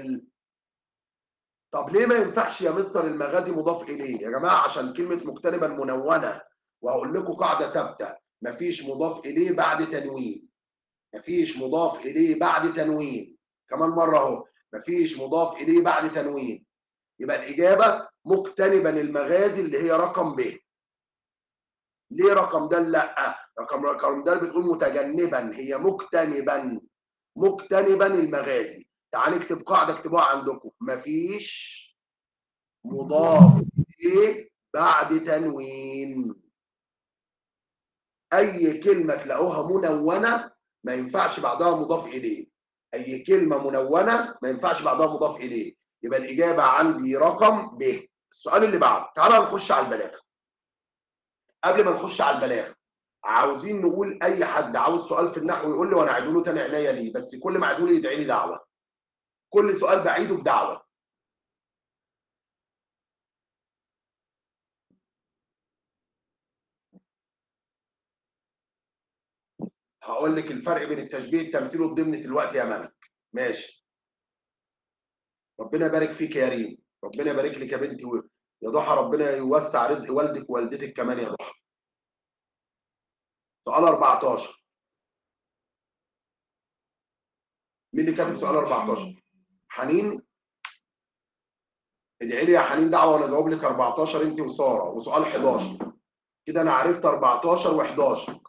طب ليه ما ينفعش يا مستر المغازي مضاف اليه يا جماعه عشان كلمه مجتنبا منونه وهقول لكم قاعده ثابته مفيش مضاف اليه بعد تنوين مفيش مضاف اليه بعد تنوين كمان مره اهو مفيش مضاف اليه بعد تنوين يبقى الاجابه مجتنبا المغازي اللي هي رقم ب ليه رقم د لا رقم رقم د بتقول متجنبا هي مجتنبا مجتنبا المغازي تعال نكتب قاعده اكتبوها عندكم مفيش مضاف اليه بعد تنوين اي كلمه تلاقوها منونه ما ينفعش بعدها مضاف اليه اي كلمه منونه ما ينفعش بعدها مضاف اليه يبقى الاجابه عندي رقم ب السؤال اللي بعده تعالى نخش على البلاغه قبل ما نخش على البلاغه عاوزين نقول اي حد عاوز سؤال في النحو يقول لي وانا اعيده له تاني عينيا ليه بس كل ما اعيده لي يدعي لي دعوه كل سؤال بعيده بدعوه هقول لك الفرق بين التشبيه التمثيلي والضمني دلوقتي يا ملك ماشي ربنا يبارك فيك يا ريم ربنا يبارك لك يا بنتي و- يا ضحى ربنا يوسع رزق والدك ووالدتك كمان يا ضحى سؤال 14 مين اللي كاتب سؤال 14 حنين ادعي لي يا حنين دعوه وانا اجاوب لك 14 انت وساره وسؤال 11 كده انا عرفت 14 و11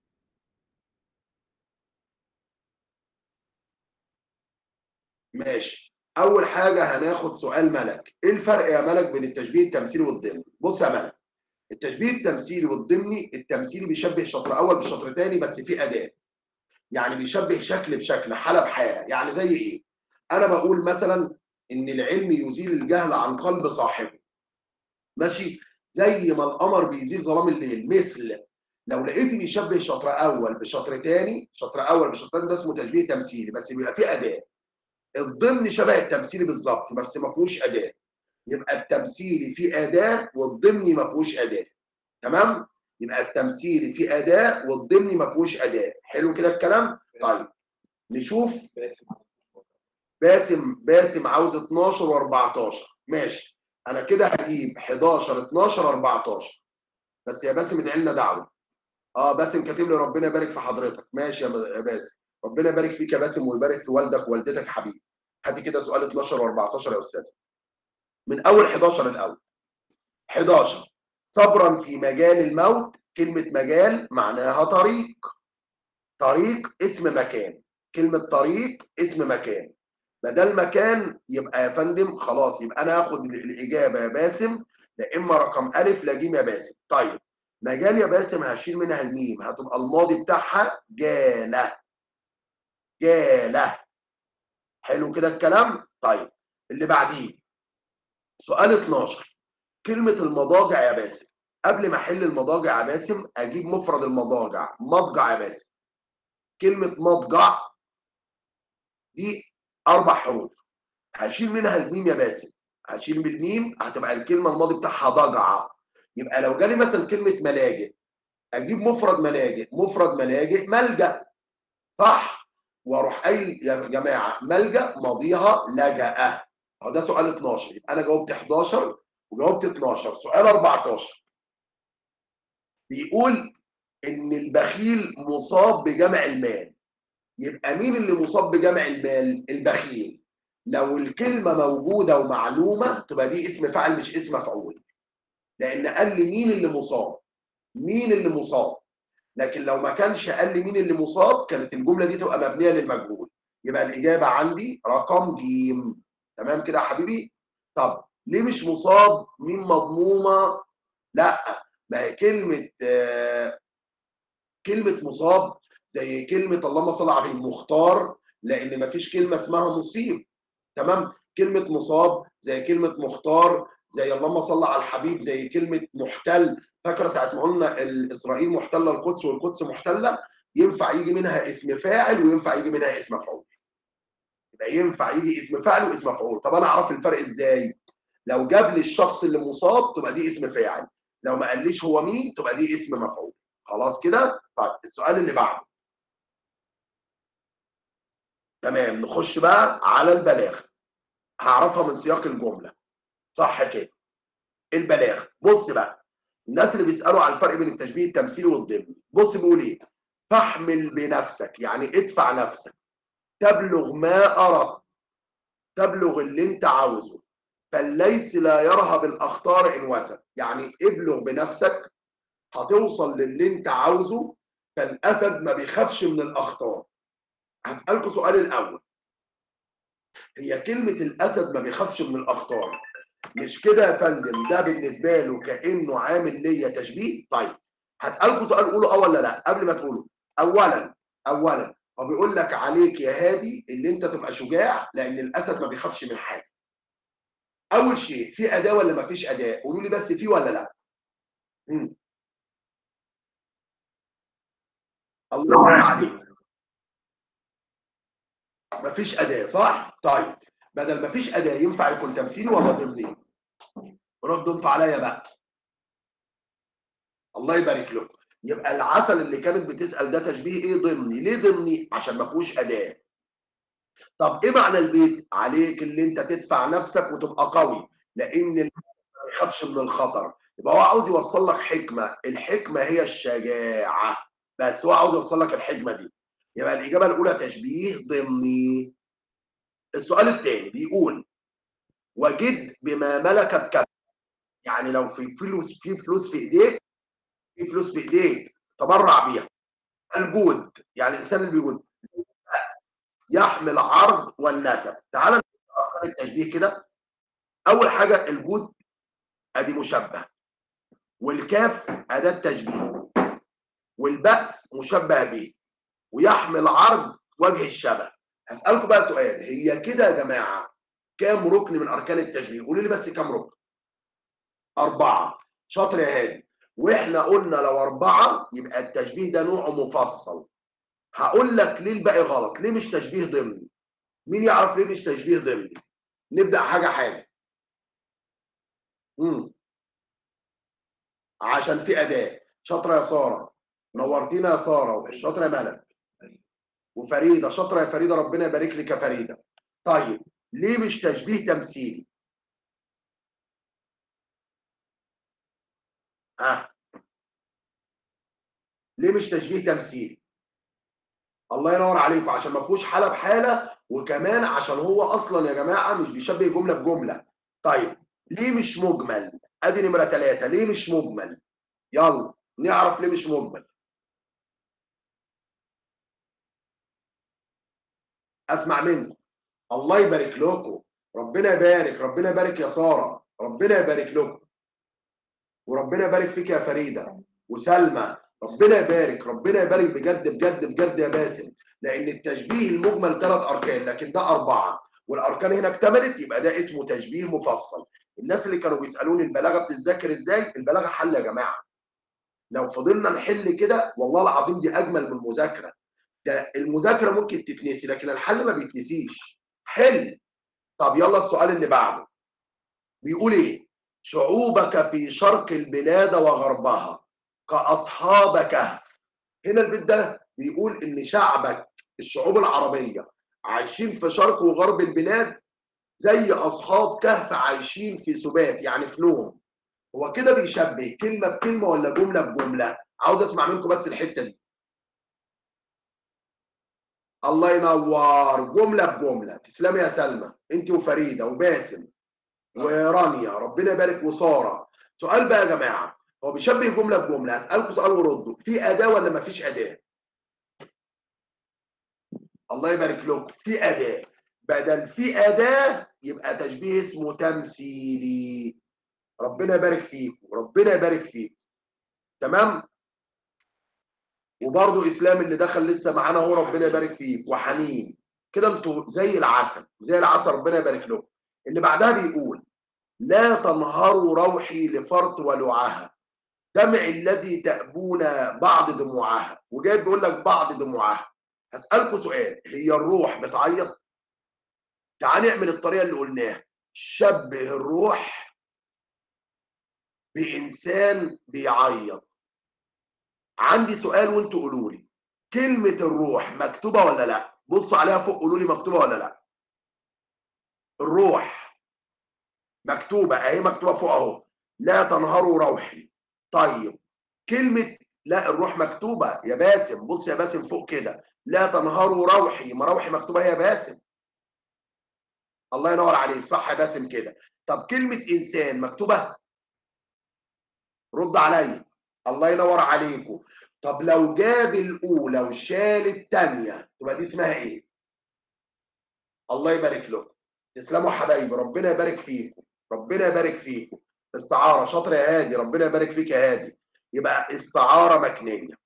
ماشي اول حاجه هناخد سؤال ملك ايه الفرق يا ملك بين التشبيه التمثيلي والضمني بص يا ملك التشبيه التمثيلي والضمني التمثيلي بيشبه شطر اول بشطر تاني بس في اداه يعني بيشبه شكل بشكل حاله بحاله يعني زي ايه انا بقول مثلا ان العلم يزيل الجهل عن قلب صاحبه ماشي زي ما القمر بيزيل ظلام الليل مثل لو لقيت بيشبه شطر اول بشطر تاني شطر اول بشطر تاني ده اسمه تشبيه تمثيلي بس بيبقى فيه اداه الضمن شبه التمثيلي بالظبط بس ما فيهوش اداه يبقى التمثيلي فيه اداه والضمني ما فيهوش اداه تمام يبقى التمثيلي فيه اداه والضمني ما فيهوش اداه حلو كده الكلام طيب نشوف باسم باسم باسم عاوز 12 و14 ماشي انا كده هجيب 11 12 14 بس يا باسم ادعي لنا دعوه اه باسم كاتب لي ربنا يبارك في حضرتك ماشي يا م- يا باسم ربنا يبارك فيك يا باسم ويبارك في والدك ووالدتك حبيبي هاتي كده سؤال 12 و14 يا استاذ من اول 11 الاول 11 صبرا في مجال الموت كلمه مجال معناها طريق طريق اسم مكان كلمه طريق اسم مكان بدل مكان يبقى يا فندم خلاص يبقى انا هاخد ال- الاجابه يا باسم لا اما رقم الف لا جيم يا باسم طيب مجال يا باسم هشيل منها الميم هتبقى الماضي بتاعها جاله جاله حلو كده الكلام طيب اللي بعديه سؤال 12 كلمه المضاجع يا باسم قبل ما احل المضاجع يا باسم اجيب مفرد المضاجع مضجع يا باسم كلمه مضجع دي اربع حروف هشيل منها الميم يا باسم هشيل من الميم هتبقى الكلمه الماضي بتاعها ضجعه يبقى لو جالي مثلا كلمه ملاجئ اجيب مفرد ملاجئ مفرد ملاجئ ملجا صح واروح قايل يا جماعه ملجا ماضيها لجأ اهو ده سؤال 12 يبقى انا جاوبت 11 وجاوبت 12 سؤال 14 بيقول ان البخيل مصاب بجمع المال يبقى مين اللي مصاب بجمع المال البخيل لو الكلمه موجوده ومعلومه تبقى دي اسم فاعل مش اسم مفعول لان قال لي مين اللي مصاب مين اللي مصاب لكن لو ما كانش قال لي مين اللي مصاب كانت الجمله دي تبقى مبنيه للمجهول يبقى الاجابه عندي رقم ج تمام كده يا حبيبي طب ليه مش مصاب مين مضمومه لا ما هي كلمه آه كلمه مصاب زي كلمه اللهم صل على النبي مختار لان ما فيش كلمه اسمها مصيب تمام كلمه مصاب زي كلمه مختار زي اللهم صل على الحبيب زي كلمه محتل فاكره ساعه ما قلنا ال- اسرائيل محتله القدس والقدس محتله ينفع يجي منها اسم فاعل وينفع يجي منها اسم مفعول يبقى ينفع يجي اسم فاعل واسم مفعول طب انا اعرف الفرق ازاي لو جاب لي الشخص اللي مصاب تبقى دي اسم فاعل لو ما قاليش هو مين تبقى دي اسم مفعول خلاص كده طيب السؤال اللي بعده تمام نخش بقى على البلاغ هعرفها من سياق الجمله صح كده البلاغ بص بقى الناس اللي بيسالوا على الفرق بين التشبيه التمثيلي والضمني بص بيقول ايه فاحمل بنفسك يعني ادفع نفسك تبلغ ما اردت تبلغ اللي انت عاوزه فالليس لا يرهب الاخطار ان وسد يعني ابلغ بنفسك هتوصل للي انت عاوزه فالاسد ما بيخافش من الاخطار هسالكم سؤال الاول هي كلمه الاسد ما بيخافش من الاخطار مش كده يا فندم ده بالنسبه له كانه عامل ليا تشبيه طيب هسالكم سؤال قولوا اه ولا لا قبل ما تقولوا اولا اولا هو بيقول لك عليك يا هادي اللي انت تبقى شجاع لان الاسد ما بيخافش من حاجه اول شيء في اداه ولا ما فيش اداه قولوا لي بس في ولا لا مم. الله عليك ما فيش اداه صح طيب بدل ما فيش اداه ينفع يكون تمثيلي ولا ضمني ردوا انتوا عليا بقى الله يبارك لكم يبقى العسل اللي كانت بتسال ده تشبيه ايه ضمني ليه ضمني عشان ما فيهوش اداه طب ايه معنى البيت عليك اللي انت تدفع نفسك وتبقى قوي لان ما يخافش من الخطر يبقى هو عاوز يوصل لك حكمه الحكمه هي الشجاعه بس هو عاوز يوصل لك الحكمه دي يبقى الاجابه الاولى تشبيه ضمني السؤال الثاني بيقول وجد بما ملكت كف يعني لو في فلوس في فلوس في ايديك في فلوس في ايديك تبرع بيها الجود يعني الانسان اللي بيجود يحمل عرض والنسب تعال نشوف التشبيه كده اول حاجه الجود ادي مشبه والكاف اداه تشبيه والبأس مشبه به ويحمل عرض وجه الشبه هسألكم بقى سؤال هي كده يا جماعة كام ركن من أركان التشبيه قولوا لي بس كام ركن أربعة شاطر يا هادي وإحنا قلنا لو أربعة يبقى التشبيه ده نوعه مفصل هقول لك ليه الباقي غلط ليه مش تشبيه ضمني مين يعرف ليه مش تشبيه ضمني نبدأ حاجة حاجة مم. عشان في أداة شاطرة يا سارة نورتينا يا سارة شاطرة يا ملك وفريده شاطره يا فريده ربنا يبارك لك يا فريده طيب ليه مش تشبيه تمثيلي اه ليه مش تشبيه تمثيلي الله ينور عليكم عشان ما فيهوش حاله بحاله وكمان عشان هو اصلا يا جماعه مش بيشبه جمله بجمله طيب ليه مش مجمل ادي نمره ثلاثة ليه مش مجمل يلا نعرف ليه مش مجمل اسمع منكم الله يبارك لكم ربنا يبارك ربنا يبارك يا ساره ربنا يبارك لكم وربنا يبارك فيك يا فريده وسلمى ربنا يبارك ربنا يبارك بجد بجد بجد يا باسم لان التشبيه المجمل ثلاث اركان لكن ده اربعه والاركان هنا اكتملت يبقى ده اسمه تشبيه مفصل الناس اللي كانوا بيسالوني البلاغه بتتذاكر ازاي البلاغه حل يا جماعه لو فضلنا نحل كده والله العظيم دي اجمل من المذاكره ده المذاكره ممكن تتنسي لكن الحل ما بيتنسيش حل طب يلا السؤال اللي بعده بيقول ايه شعوبك في شرق البلاد وغربها كاصحاب كهف هنا البيت ده بيقول ان شعبك الشعوب العربيه عايشين في شرق وغرب البلاد زي اصحاب كهف عايشين في سبات يعني في نوم هو كده بيشبه كلمه بكلمه ولا جمله بجمله عاوز اسمع منكم بس الحته دي الله ينور جمله بجمله تسلمي يا سلمى انت وفريده وباسم ورانيا ربنا يبارك وساره سؤال بقى يا جماعه هو بيشبه جمله بجمله اسالكم سؤال وردوا في اداه ولا ما فيش اداه الله يبارك لكم في اداه بدل في اداه يبقى تشبيه اسمه تمثيلي ربنا يبارك فيكم ربنا يبارك فيك تمام وبرضه اسلام اللي دخل لسه معانا اهو ربنا يبارك فيك وحنين كده انتوا زي العسل زي العسل ربنا يبارك لكم اللي بعدها بيقول لا تنهروا روحي لفرط ولعها دمع الذي تأبون بعض دموعها وجاي بيقول لك بعض دموعها هسألكم سؤال هي الروح بتعيط تعال نعمل الطريقة اللي قلناها شبه الروح بإنسان بيعيط عندي سؤال وانتوا قولوا لي كلمة الروح مكتوبة ولا لا بصوا عليها فوق قولوا لي مكتوبة ولا لا الروح مكتوبة اهي مكتوبة فوق اهو لا تنهروا روحي طيب كلمة لا الروح مكتوبة يا باسم بص يا باسم فوق كده لا تنهروا روحي ما روحي مكتوبة هي يا باسم الله ينور عليك صح يا باسم كده طب كلمة إنسان مكتوبة رد عليا الله ينور عليكم طب لو جاب الأولى وشال الثانية تبقى دي اسمها إيه؟ الله يبارك لكم تسلموا حبايبي ربنا يبارك فيكم ربنا يبارك فيكم استعارة شاطر يا هادي ربنا يبارك فيك يا هادي يبقى استعارة مكنية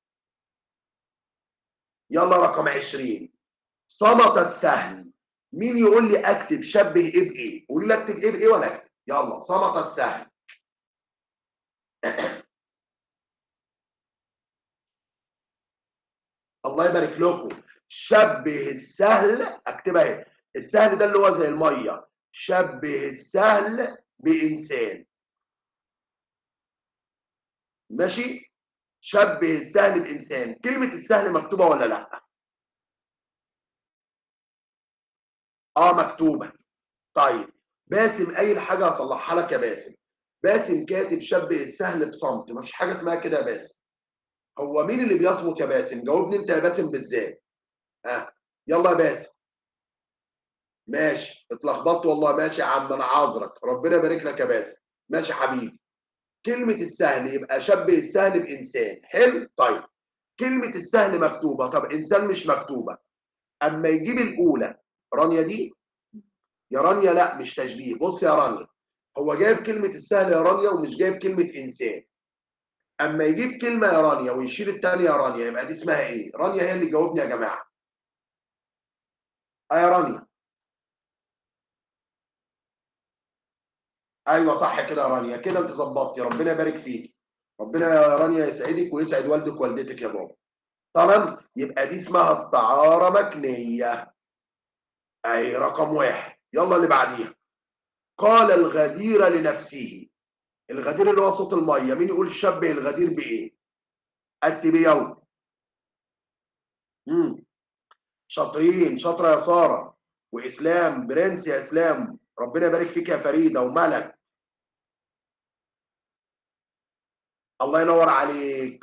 يلا رقم 20 صمت السهل مين يقول لي اكتب شبه ايه بايه قول لي اكتب ايه بايه ولا اكتب يلا صمت السهل الله يبارك لكم شبه السهل اكتبها اهي السهل ده اللي هو زي الميه شبه السهل بانسان ماشي شبه السهل بانسان كلمه السهل مكتوبه ولا لا اه مكتوبه طيب باسم اي حاجه هصلحها لك يا باسم باسم كاتب شبه السهل بصمت مفيش حاجه اسمها كده يا باسم هو مين اللي بيصمت يا باسم جاوبني انت يا باسم بالذات اه يلا يا باسم ماشي اتلخبطت والله ماشي يا عم انا عذرك ربنا يبارك لك يا باسم ماشي يا حبيبي كلمة السهل يبقى شبه السهل بإنسان حلو طيب كلمة السهل مكتوبة طب إنسان مش مكتوبة أما يجيب الأولى رانيا دي يا رانيا لا مش تشبيه بص يا رانيا هو جايب كلمة السهل يا رانيا ومش جايب كلمة إنسان أما يجيب كلمة يا رانيا ويشيل التانية يا رانيا يبقى دي اسمها إيه؟ رانيا هي اللي جاوبني يا جماعة آه يا رانيا ايوه صح كده يا رانيا كده انت ظبطتي ربنا يبارك فيك ربنا يا رانيا يسعدك ويسعد والدك ووالدتك يا بابا تمام يبقى دي اسمها استعاره مكنيه اهي رقم واحد يلا اللي بعديها قال الغدير لنفسه الغدير اللي هو صوت الميه مين يقول شبه الغدير بايه اكتب يوم امم شاطرين شاطره يا ساره واسلام برنس يا اسلام ربنا يبارك فيك يا فريده وملك الله ينور عليك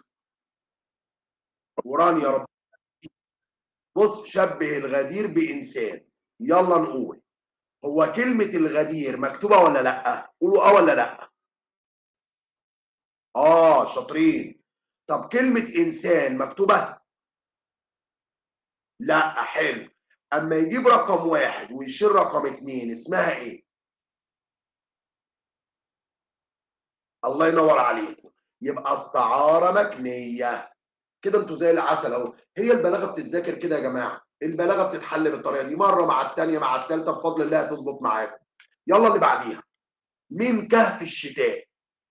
ورانيا رب بص شبه الغدير بإنسان يلا نقول هو كلمة الغدير مكتوبة ولا لأ؟ قولوا اه ولا لأ؟ اه شاطرين طب كلمة إنسان مكتوبة؟ لأ حلو أما يجيب رقم واحد ويشيل رقم اتنين اسمها إيه؟ الله ينور عليكم يبقى استعاره مكنيه كده انتوا زي العسل اهو هي البلاغه بتتذاكر كده يا جماعه البلاغه بتتحل بالطريقه دي مره مع الثانيه مع الثالثه بفضل الله هتظبط معاكم يلا اللي بعديها من كهف الشتاء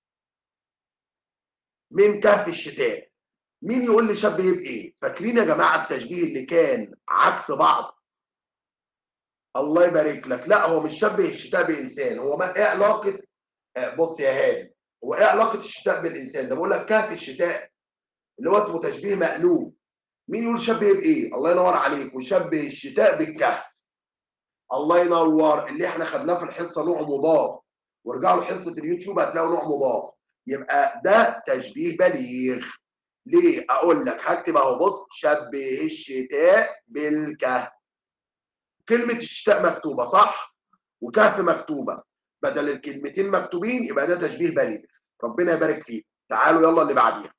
من كهف الشتاء مين يقول لي شبه بايه فاكرين يا جماعه التشبيه اللي كان عكس بعض الله يبارك لك لا هو مش شبه الشتاء بانسان هو ما ايه علاقه آه، بص يا هادي هو ايه علاقه الشتاء بالانسان ده بقول لك كهف الشتاء اللي هو اسمه تشبيه مقلوب مين يقول شبه بايه الله ينور عليك وشبه الشتاء بالكهف الله ينور اللي احنا خدناه في الحصه نوع مضاف وارجعوا لحصه اليوتيوب هتلاقوا نوع مضاف يبقى ده تشبيه بليغ ليه اقول لك هكتب اهو بص شبه الشتاء بالكهف كلمه الشتاء مكتوبه صح وكهف مكتوبه بدل الكلمتين مكتوبين يبقى ده تشبيه بليغ ربنا يبارك فيك تعالوا يلا اللي بعديها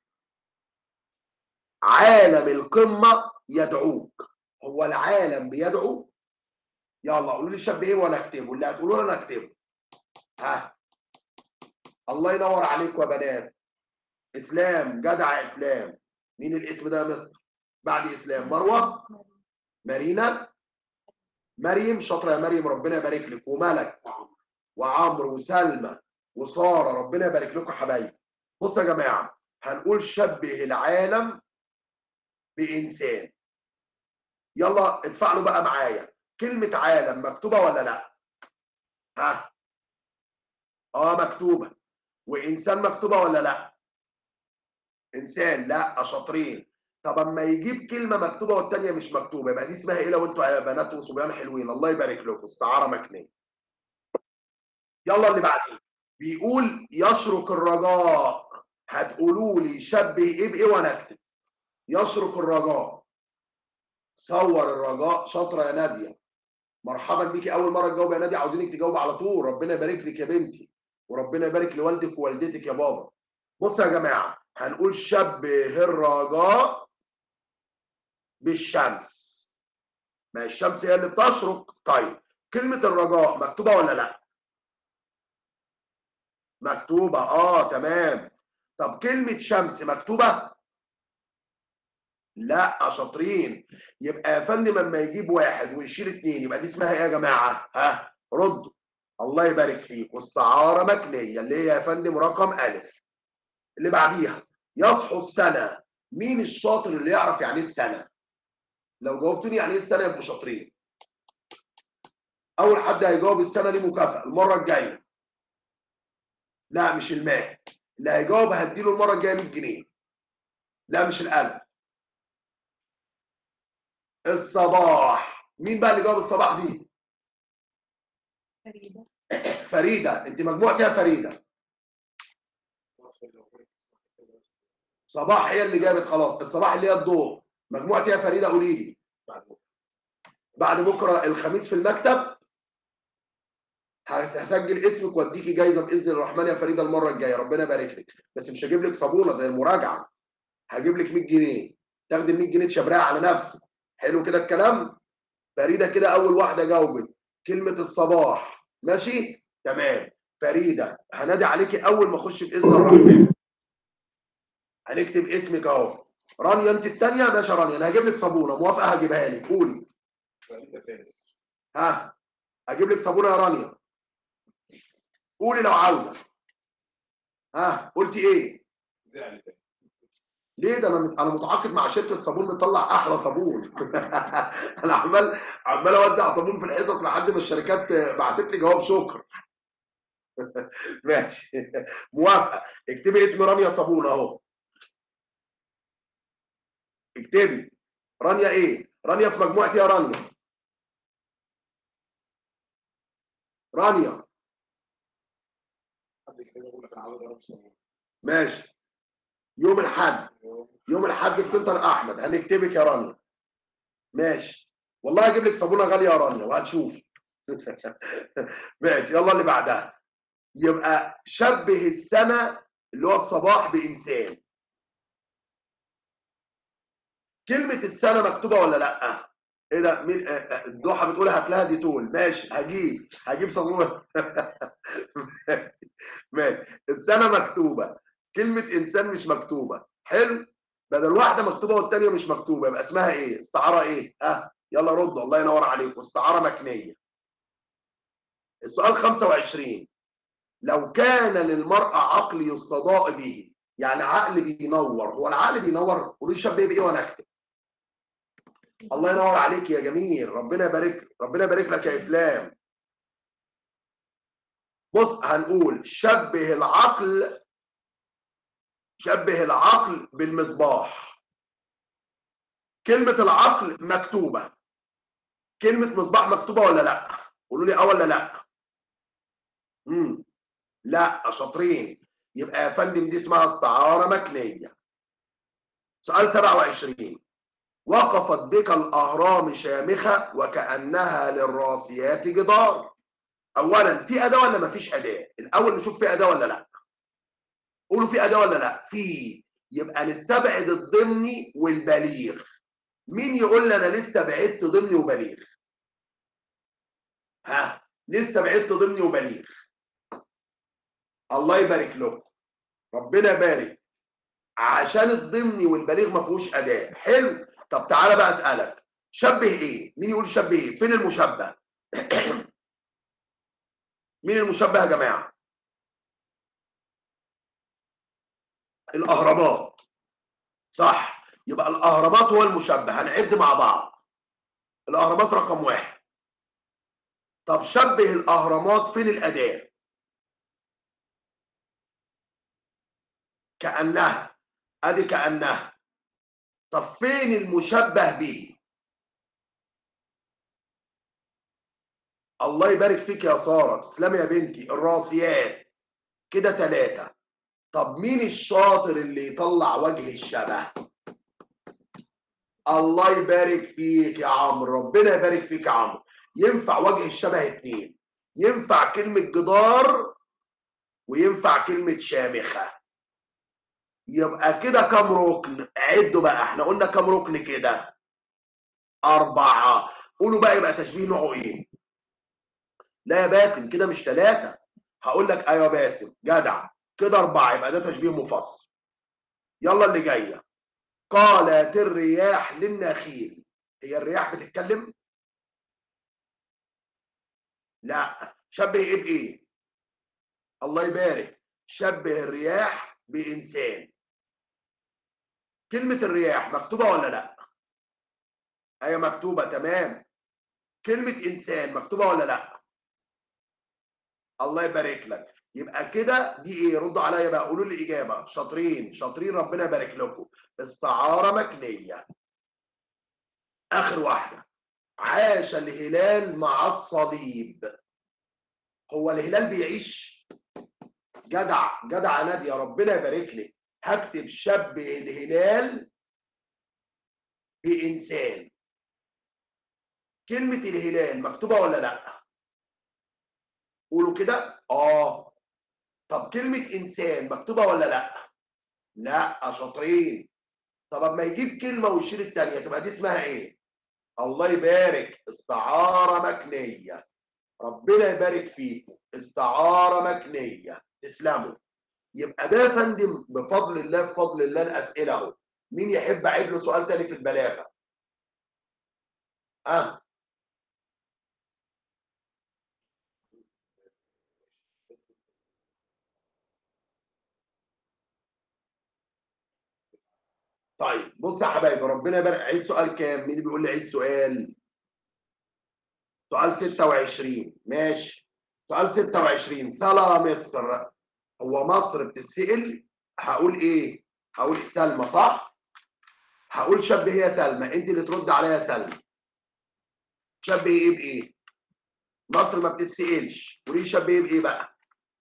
عالم القمه يدعوك هو العالم بيدعو يلا قولوا لي شبه ايه وانا اكتبه اللي هتقولوا انا اكتبه ها الله ينور عليكم يا بنات اسلام جدع يا اسلام مين الاسم ده يا مستر بعد اسلام مروه مارينا مريم شاطره يا مريم ربنا يبارك لك وملك وعمرو وسلمى وساره ربنا يبارك لكم يا حبايبي بصوا يا جماعه هنقول شبه العالم بانسان يلا اتفعلوا بقى معايا كلمه عالم مكتوبه ولا لا ها اه مكتوبه وانسان مكتوبه ولا لا انسان لا شاطرين طب اما يجيب كلمه مكتوبه والتانيه مش مكتوبه يبقى دي اسمها ايه لو انتوا يا بنات وصبيان حلوين الله يبارك لكم استعاره مكنيه يلا اللي بعديه بيقول يشرق الرجاء هتقولوا لي شبه ايه بايه وانا اكتب يشرق الرجاء صور الرجاء شاطره يا ناديه مرحبا بيكي اول مره تجاوب يا ناديه عاوزينك تجاوب على طول ربنا يبارك لك يا بنتي وربنا يبارك لوالدك ووالدتك يا بابا بصوا يا جماعه هنقول شبه الرجاء بالشمس ما الشمس هي اللي بتشرق طيب كلمه الرجاء مكتوبه ولا لا مكتوبه اه تمام طب كلمه شمس مكتوبه لا شاطرين يبقى يا فندم لما يجيب واحد ويشيل اتنين يبقى دي اسمها ايه يا جماعه ها ردوا الله يبارك فيك واستعاره مكنيه اللي هي يا فندم رقم الف اللي بعديها يصحو السنه مين الشاطر اللي يعرف يعني ايه السنه لو جاوبتوني يعني ايه السنه يبقوا شاطرين اول حد هيجاوب السنه دي مكافاه المره الجايه لا مش الماء اللي هيجاوب هديله المره الجايه 100 جنيه لا مش القلب الصباح مين بقى اللي جاوب الصباح دي فريدة فريده انت مجموع فيها فريده صباح هي اللي جابت خلاص الصباح اللي هي الضوء مجموع فيها فريده قولي لي بعد بكره الخميس في المكتب هسجل اسمك واديكي جايزه باذن الرحمن يا فريده المره الجايه ربنا يبارك لك بس مش هجيب لك صابونه زي المراجعه هجيب لك 100 جنيه تاخدي ال 100 جنيه تشبريها على نفسك حلو كده الكلام فريده كده اول واحده جاوبت كلمه الصباح ماشي تمام فريده هنادي عليكي اول ما اخش باذن الرحمن هنكتب اسمك اهو رانيا انت الثانيه ماشي يا رانيا انا هجيب لك صابونه موافقه هجيبها لك قولي فريدة فارس ها اجيب لك صابونه يا رانيا قولي لو عاوزه ها قلتي ايه زعلت ليه ده انا مت- انا متعاقد مع شركه صابون بتطلع احلى صابون انا عمال عمال اوزع صابون في الحصص لحد ما الشركات بعتت لي جواب شكر ماشي موافقه اكتبي اسم رانيا صابون اهو اكتبي رانيا ايه رانيا في مجموعتي يا رانيا رانيا حد كده يقول لك انا عاوز اضرب صابون ماشي يوم الاحد يوم الاحد في سنتر احمد هنكتبك يا رانيا ماشي والله هجيب لك صابونه غاليه يا رانيا وهتشوفي ماشي يلا اللي بعدها يبقى شبه السنه اللي هو الصباح بانسان كلمه السنه مكتوبه ولا لا ايه ده مين آه، آه، الضحى بتقول هات لها ديتول ماشي هجيب هجيب صابونه ماشي السنه مكتوبه كلمه انسان مش مكتوبه حلو بدل واحده مكتوبه والتانيه مش مكتوبه يبقى اسمها ايه استعاره ايه ها يلا ردوا الله ينور عليكم استعاره مكنيه السؤال 25 لو كان للمرأة عقل يستضاء به يعني عقل بينور هو العقل بينور قولوا لي شبه بايه وانا اكتب الله ينور عليك يا جميل ربنا يبارك ربنا يبارك لك يا اسلام بص هنقول شبه العقل شبه العقل بالمصباح كلمة العقل مكتوبة كلمة مصباح مكتوبة ولا لا قولوا لي اه ولا لا امم لا شاطرين يبقى يا فندم دي اسمها استعارة مكنية سؤال 27 وقفت بك الأهرام شامخة وكأنها للراسيات جدار أولا في أداة ولا مفيش أداة الأول نشوف في أداة ولا لا قولوا في أداة ولا لا في يبقى نستبعد الضمني والبليغ مين يقول لي أنا لسه بعدت ضمني وبليغ ها لسه بعدت ضمني وبليغ الله يبارك لكم ربنا يبارك عشان الضمني والبليغ ما فيهوش اداه حلو طب تعالى بقى اسالك شبه ايه مين يقول شبه ايه فين المشبه مين المشبه يا جماعه الاهرامات صح يبقى الاهرامات هو المشبه هنعد مع بعض الاهرامات رقم واحد طب شبه الاهرامات فين الاداه كانها ادي كانها طب فين المشبه به الله يبارك فيك يا ساره تسلمي يا بنتي الراسيات كده ثلاثه طب مين الشاطر اللي يطلع وجه الشبه الله يبارك فيك يا عمرو ربنا يبارك فيك يا عمرو ينفع وجه الشبه اتنين ينفع كلمة جدار وينفع كلمة شامخة يبقى كده كام ركن عدوا بقى احنا قلنا كام ركن كده أربعة قولوا بقى يبقى تشبيه نوعه ايه لا يا باسم كده مش ثلاثة هقول لك ايوه يا باسم جدع كده أربعة يبقى ده تشبيه مفصل يلا اللي جاية قالت الرياح للنخيل هي الرياح بتتكلم لا شبه ايه بايه الله يبارك شبه الرياح بانسان كلمه الرياح مكتوبه ولا لا ايوه مكتوبه تمام كلمه انسان مكتوبه ولا لا الله يبارك لك يبقى كده دي ايه ردوا عليا بقى قولوا لي الاجابه شاطرين شاطرين ربنا يبارك لكم استعاره مكنيه اخر واحده عاش الهلال مع الصليب هو الهلال بيعيش جدع جدع ناديه ربنا يبارك لك هكتب شبه الهلال بإنسان كلمة الهلال مكتوبة ولا لأ؟ قولوا كده آه طب كلمة إنسان مكتوبة ولا لأ؟ لأ شاطرين طب اما يجيب كلمة ويشيل التانية تبقى دي اسمها إيه؟ الله يبارك استعارة مكنية ربنا يبارك فيكم استعارة مكنية تسلموا يبقى ده يا فندم بفضل الله بفضل الله الأسئلة أهو مين يحب أعيد له سؤال تاني في البلاغة؟ أه طيب بص يا حبايبي ربنا يبارك عيد سؤال كام؟ مين اللي بيقول لي عيد سؤال؟ سؤال 26 ماشي سؤال 26 صلاة مصر هو مصر بتتسأل هقول ايه؟ هقول سلمى صح؟ هقول شبه هي سلمى انت اللي ترد عليا يا سلمى شبه ايه بايه؟ مصر ما بتتسألش قولي شبه ايه بايه بقى؟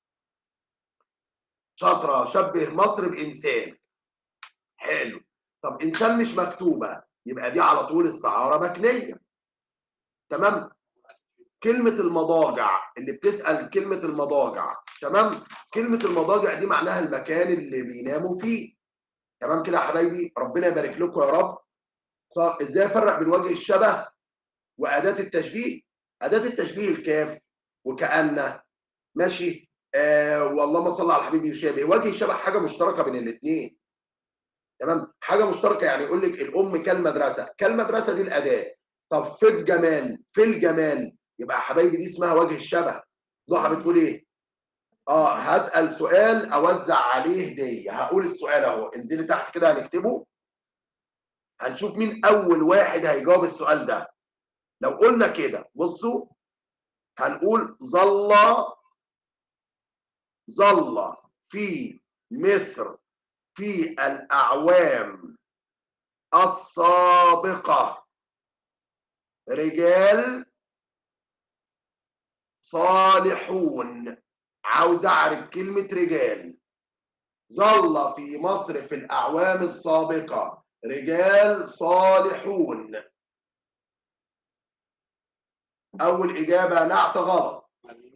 شاطرة شبه مصر بإنسان حلو طب إنسان مش مكتوبة يبقى دي على طول استعارة مكنية تمام كلمة المضاجع اللي بتسأل كلمة المضاجع تمام كلمة المضاجع دي معناها المكان اللي بيناموا فيه تمام كده يا حبايبي ربنا يبارك لكم يا رب صار ازاي افرق بين وجه الشبه وأداة التشبيه أداة التشبيه الكاف وكأن ماشي آه واللهم صل على الحبيب يشابه وجه الشبه حاجة مشتركة بين الاثنين تمام حاجة مشتركة يعني يقول لك الأم كالمدرسة كالمدرسة دي الأداة طب في الجمال في الجمال يبقى يا حبايبي دي اسمها وجه الشبه ضحى بتقول ايه اه هسأل سؤال اوزع عليه هديه هقول السؤال اهو انزلي تحت كده هنكتبه هنشوف مين اول واحد هيجاوب السؤال ده لو قلنا كده بصوا هنقول ظل ظل في مصر في الاعوام السابقه رجال صالحون عاوز اعرف كلمة رجال ظل في مصر في الأعوام السابقة رجال صالحون أول إجابة نعت غلط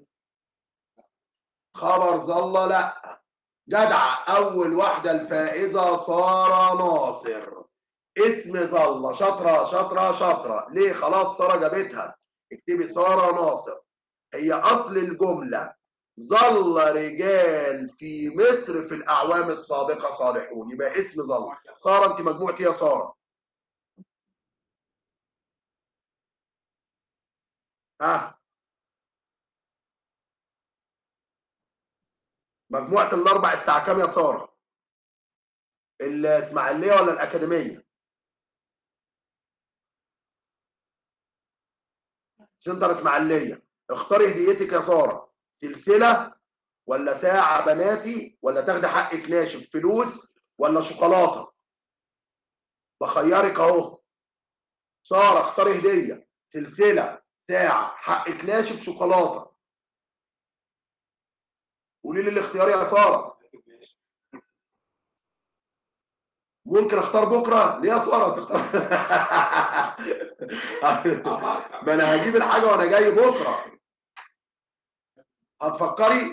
خبر ظل لا جدع أول واحدة الفائزة سارة ناصر اسم ظل شاطرة شاطرة شاطرة ليه خلاص سارة جابتها اكتبي سارة ناصر هي أصل الجملة ظل رجال في مصر في الأعوام السابقة صالحون يبقى اسم ظل سارة أنت مجموعتي يا سارة ها مجموعة الأربع الساعة كام يا سارة؟ الإسماعيلية ولا الأكاديمية؟ سنتر إسماعيلية اختاري هديتك يا سارة سلسلة ولا ساعة بناتي ولا تاخدي حقك ناشف فلوس ولا شوكولاتة بخيرك اهو سارة اختاري هدية سلسلة ساعة حقك ناشف شوكولاتة قولي لي الاختيار يا سارة ممكن اختار بكره ليه يا ساره تختار ما انا هجيب الحاجه وانا جاي بكره هتفكري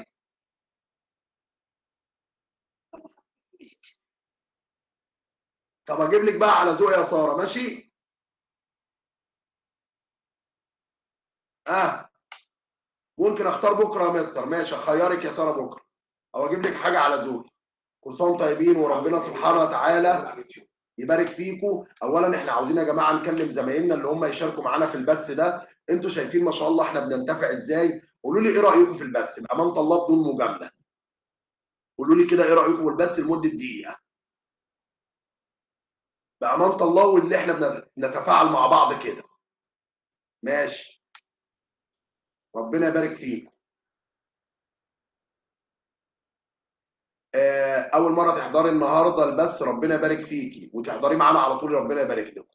طب اجيب لك بقى على ذوق يا ساره ماشي اه ممكن اختار بكره يا مستر ماشي اخيرك يا ساره بكره او اجيب لك حاجه على ذوقي كل سنه وانتم طيبين وربنا سبحانه وتعالى يبارك فيكم اولا احنا عاوزين يا جماعه نكلم زمايلنا اللي هم يشاركوا معانا في البث ده انتوا شايفين ما شاء الله احنا بننتفع ازاي قولوا لي ايه رايكم في البث بامانه الله بدون مجامله قولوا لي كده ايه رايكم في البث لمده دقيقه بامانه الله واللي احنا بنتفاعل مع بعض كده ماشي ربنا يبارك فيكم آه، اول مره تحضري النهارده البث ربنا يبارك فيكي وتحضري معانا على طول ربنا يبارك لكم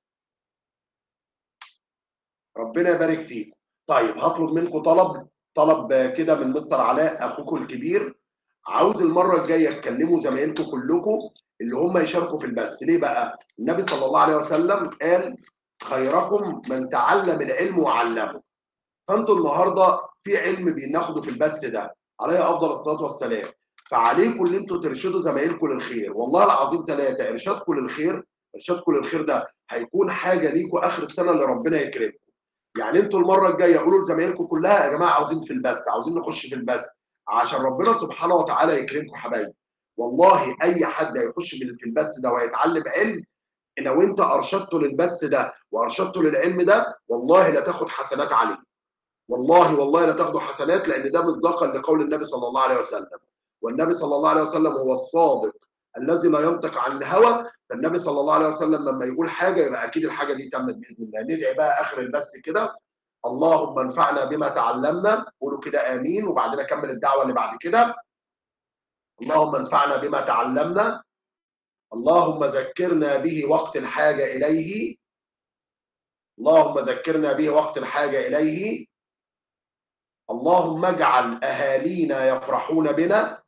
ربنا يبارك فيكم طيب هطلب منكم طلب طلب آه، كده من مستر علاء اخوكم الكبير عاوز المره الجايه تكلموا زمايلكم كلكم اللي هم يشاركوا في البث ليه بقى النبي صلى الله عليه وسلم قال خيركم من تعلم العلم وعلمه فانتوا النهارده في علم بناخده في البث ده عليه افضل الصلاه والسلام فعليكم ان انتوا ترشدوا زمايلكم للخير والله العظيم ثلاثه ارشادكم للخير ارشادكم للخير ده هيكون حاجه ليكم اخر السنه اللي ربنا يكرمكم يعني انتوا المره الجايه قولوا لزمايلكم كلها يا جماعه عاوزين في البث عاوزين نخش في البث عشان ربنا سبحانه وتعالى يكرمكم حبايبي والله اي حد هيخش في في البث ده وهيتعلم علم لو انت ارشدته للبث ده وارشدته للعلم ده والله لا تاخد حسنات عليه والله والله لا تاخدوا حسنات لان ده مصداقا لقول النبي صلى الله عليه وسلم والنبي صلى الله عليه وسلم هو الصادق الذي لا ينطق عن الهوى فالنبي صلى الله عليه وسلم لما يقول حاجه يبقى اكيد الحاجه دي تمت باذن الله ندعي بقى اخر البث كده اللهم انفعنا بما تعلمنا قولوا كده امين وبعدين اكمل الدعوه اللي بعد كده اللهم انفعنا بما تعلمنا اللهم ذكرنا به وقت الحاجه اليه اللهم ذكرنا به وقت الحاجه اليه اللهم اجعل اهالينا يفرحون بنا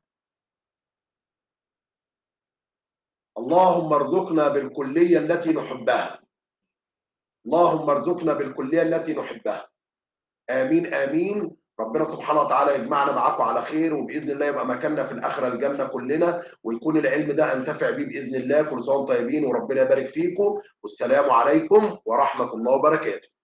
اللهم ارزقنا بالكليه التي نحبها اللهم ارزقنا بالكليه التي نحبها امين امين ربنا سبحانه وتعالى يجمعنا معاكم على خير وباذن الله يبقى مكاننا في الاخره الجنه كلنا ويكون العلم ده انتفع بيه باذن الله كل سنه وانتم طيبين وربنا يبارك فيكم والسلام عليكم ورحمه الله وبركاته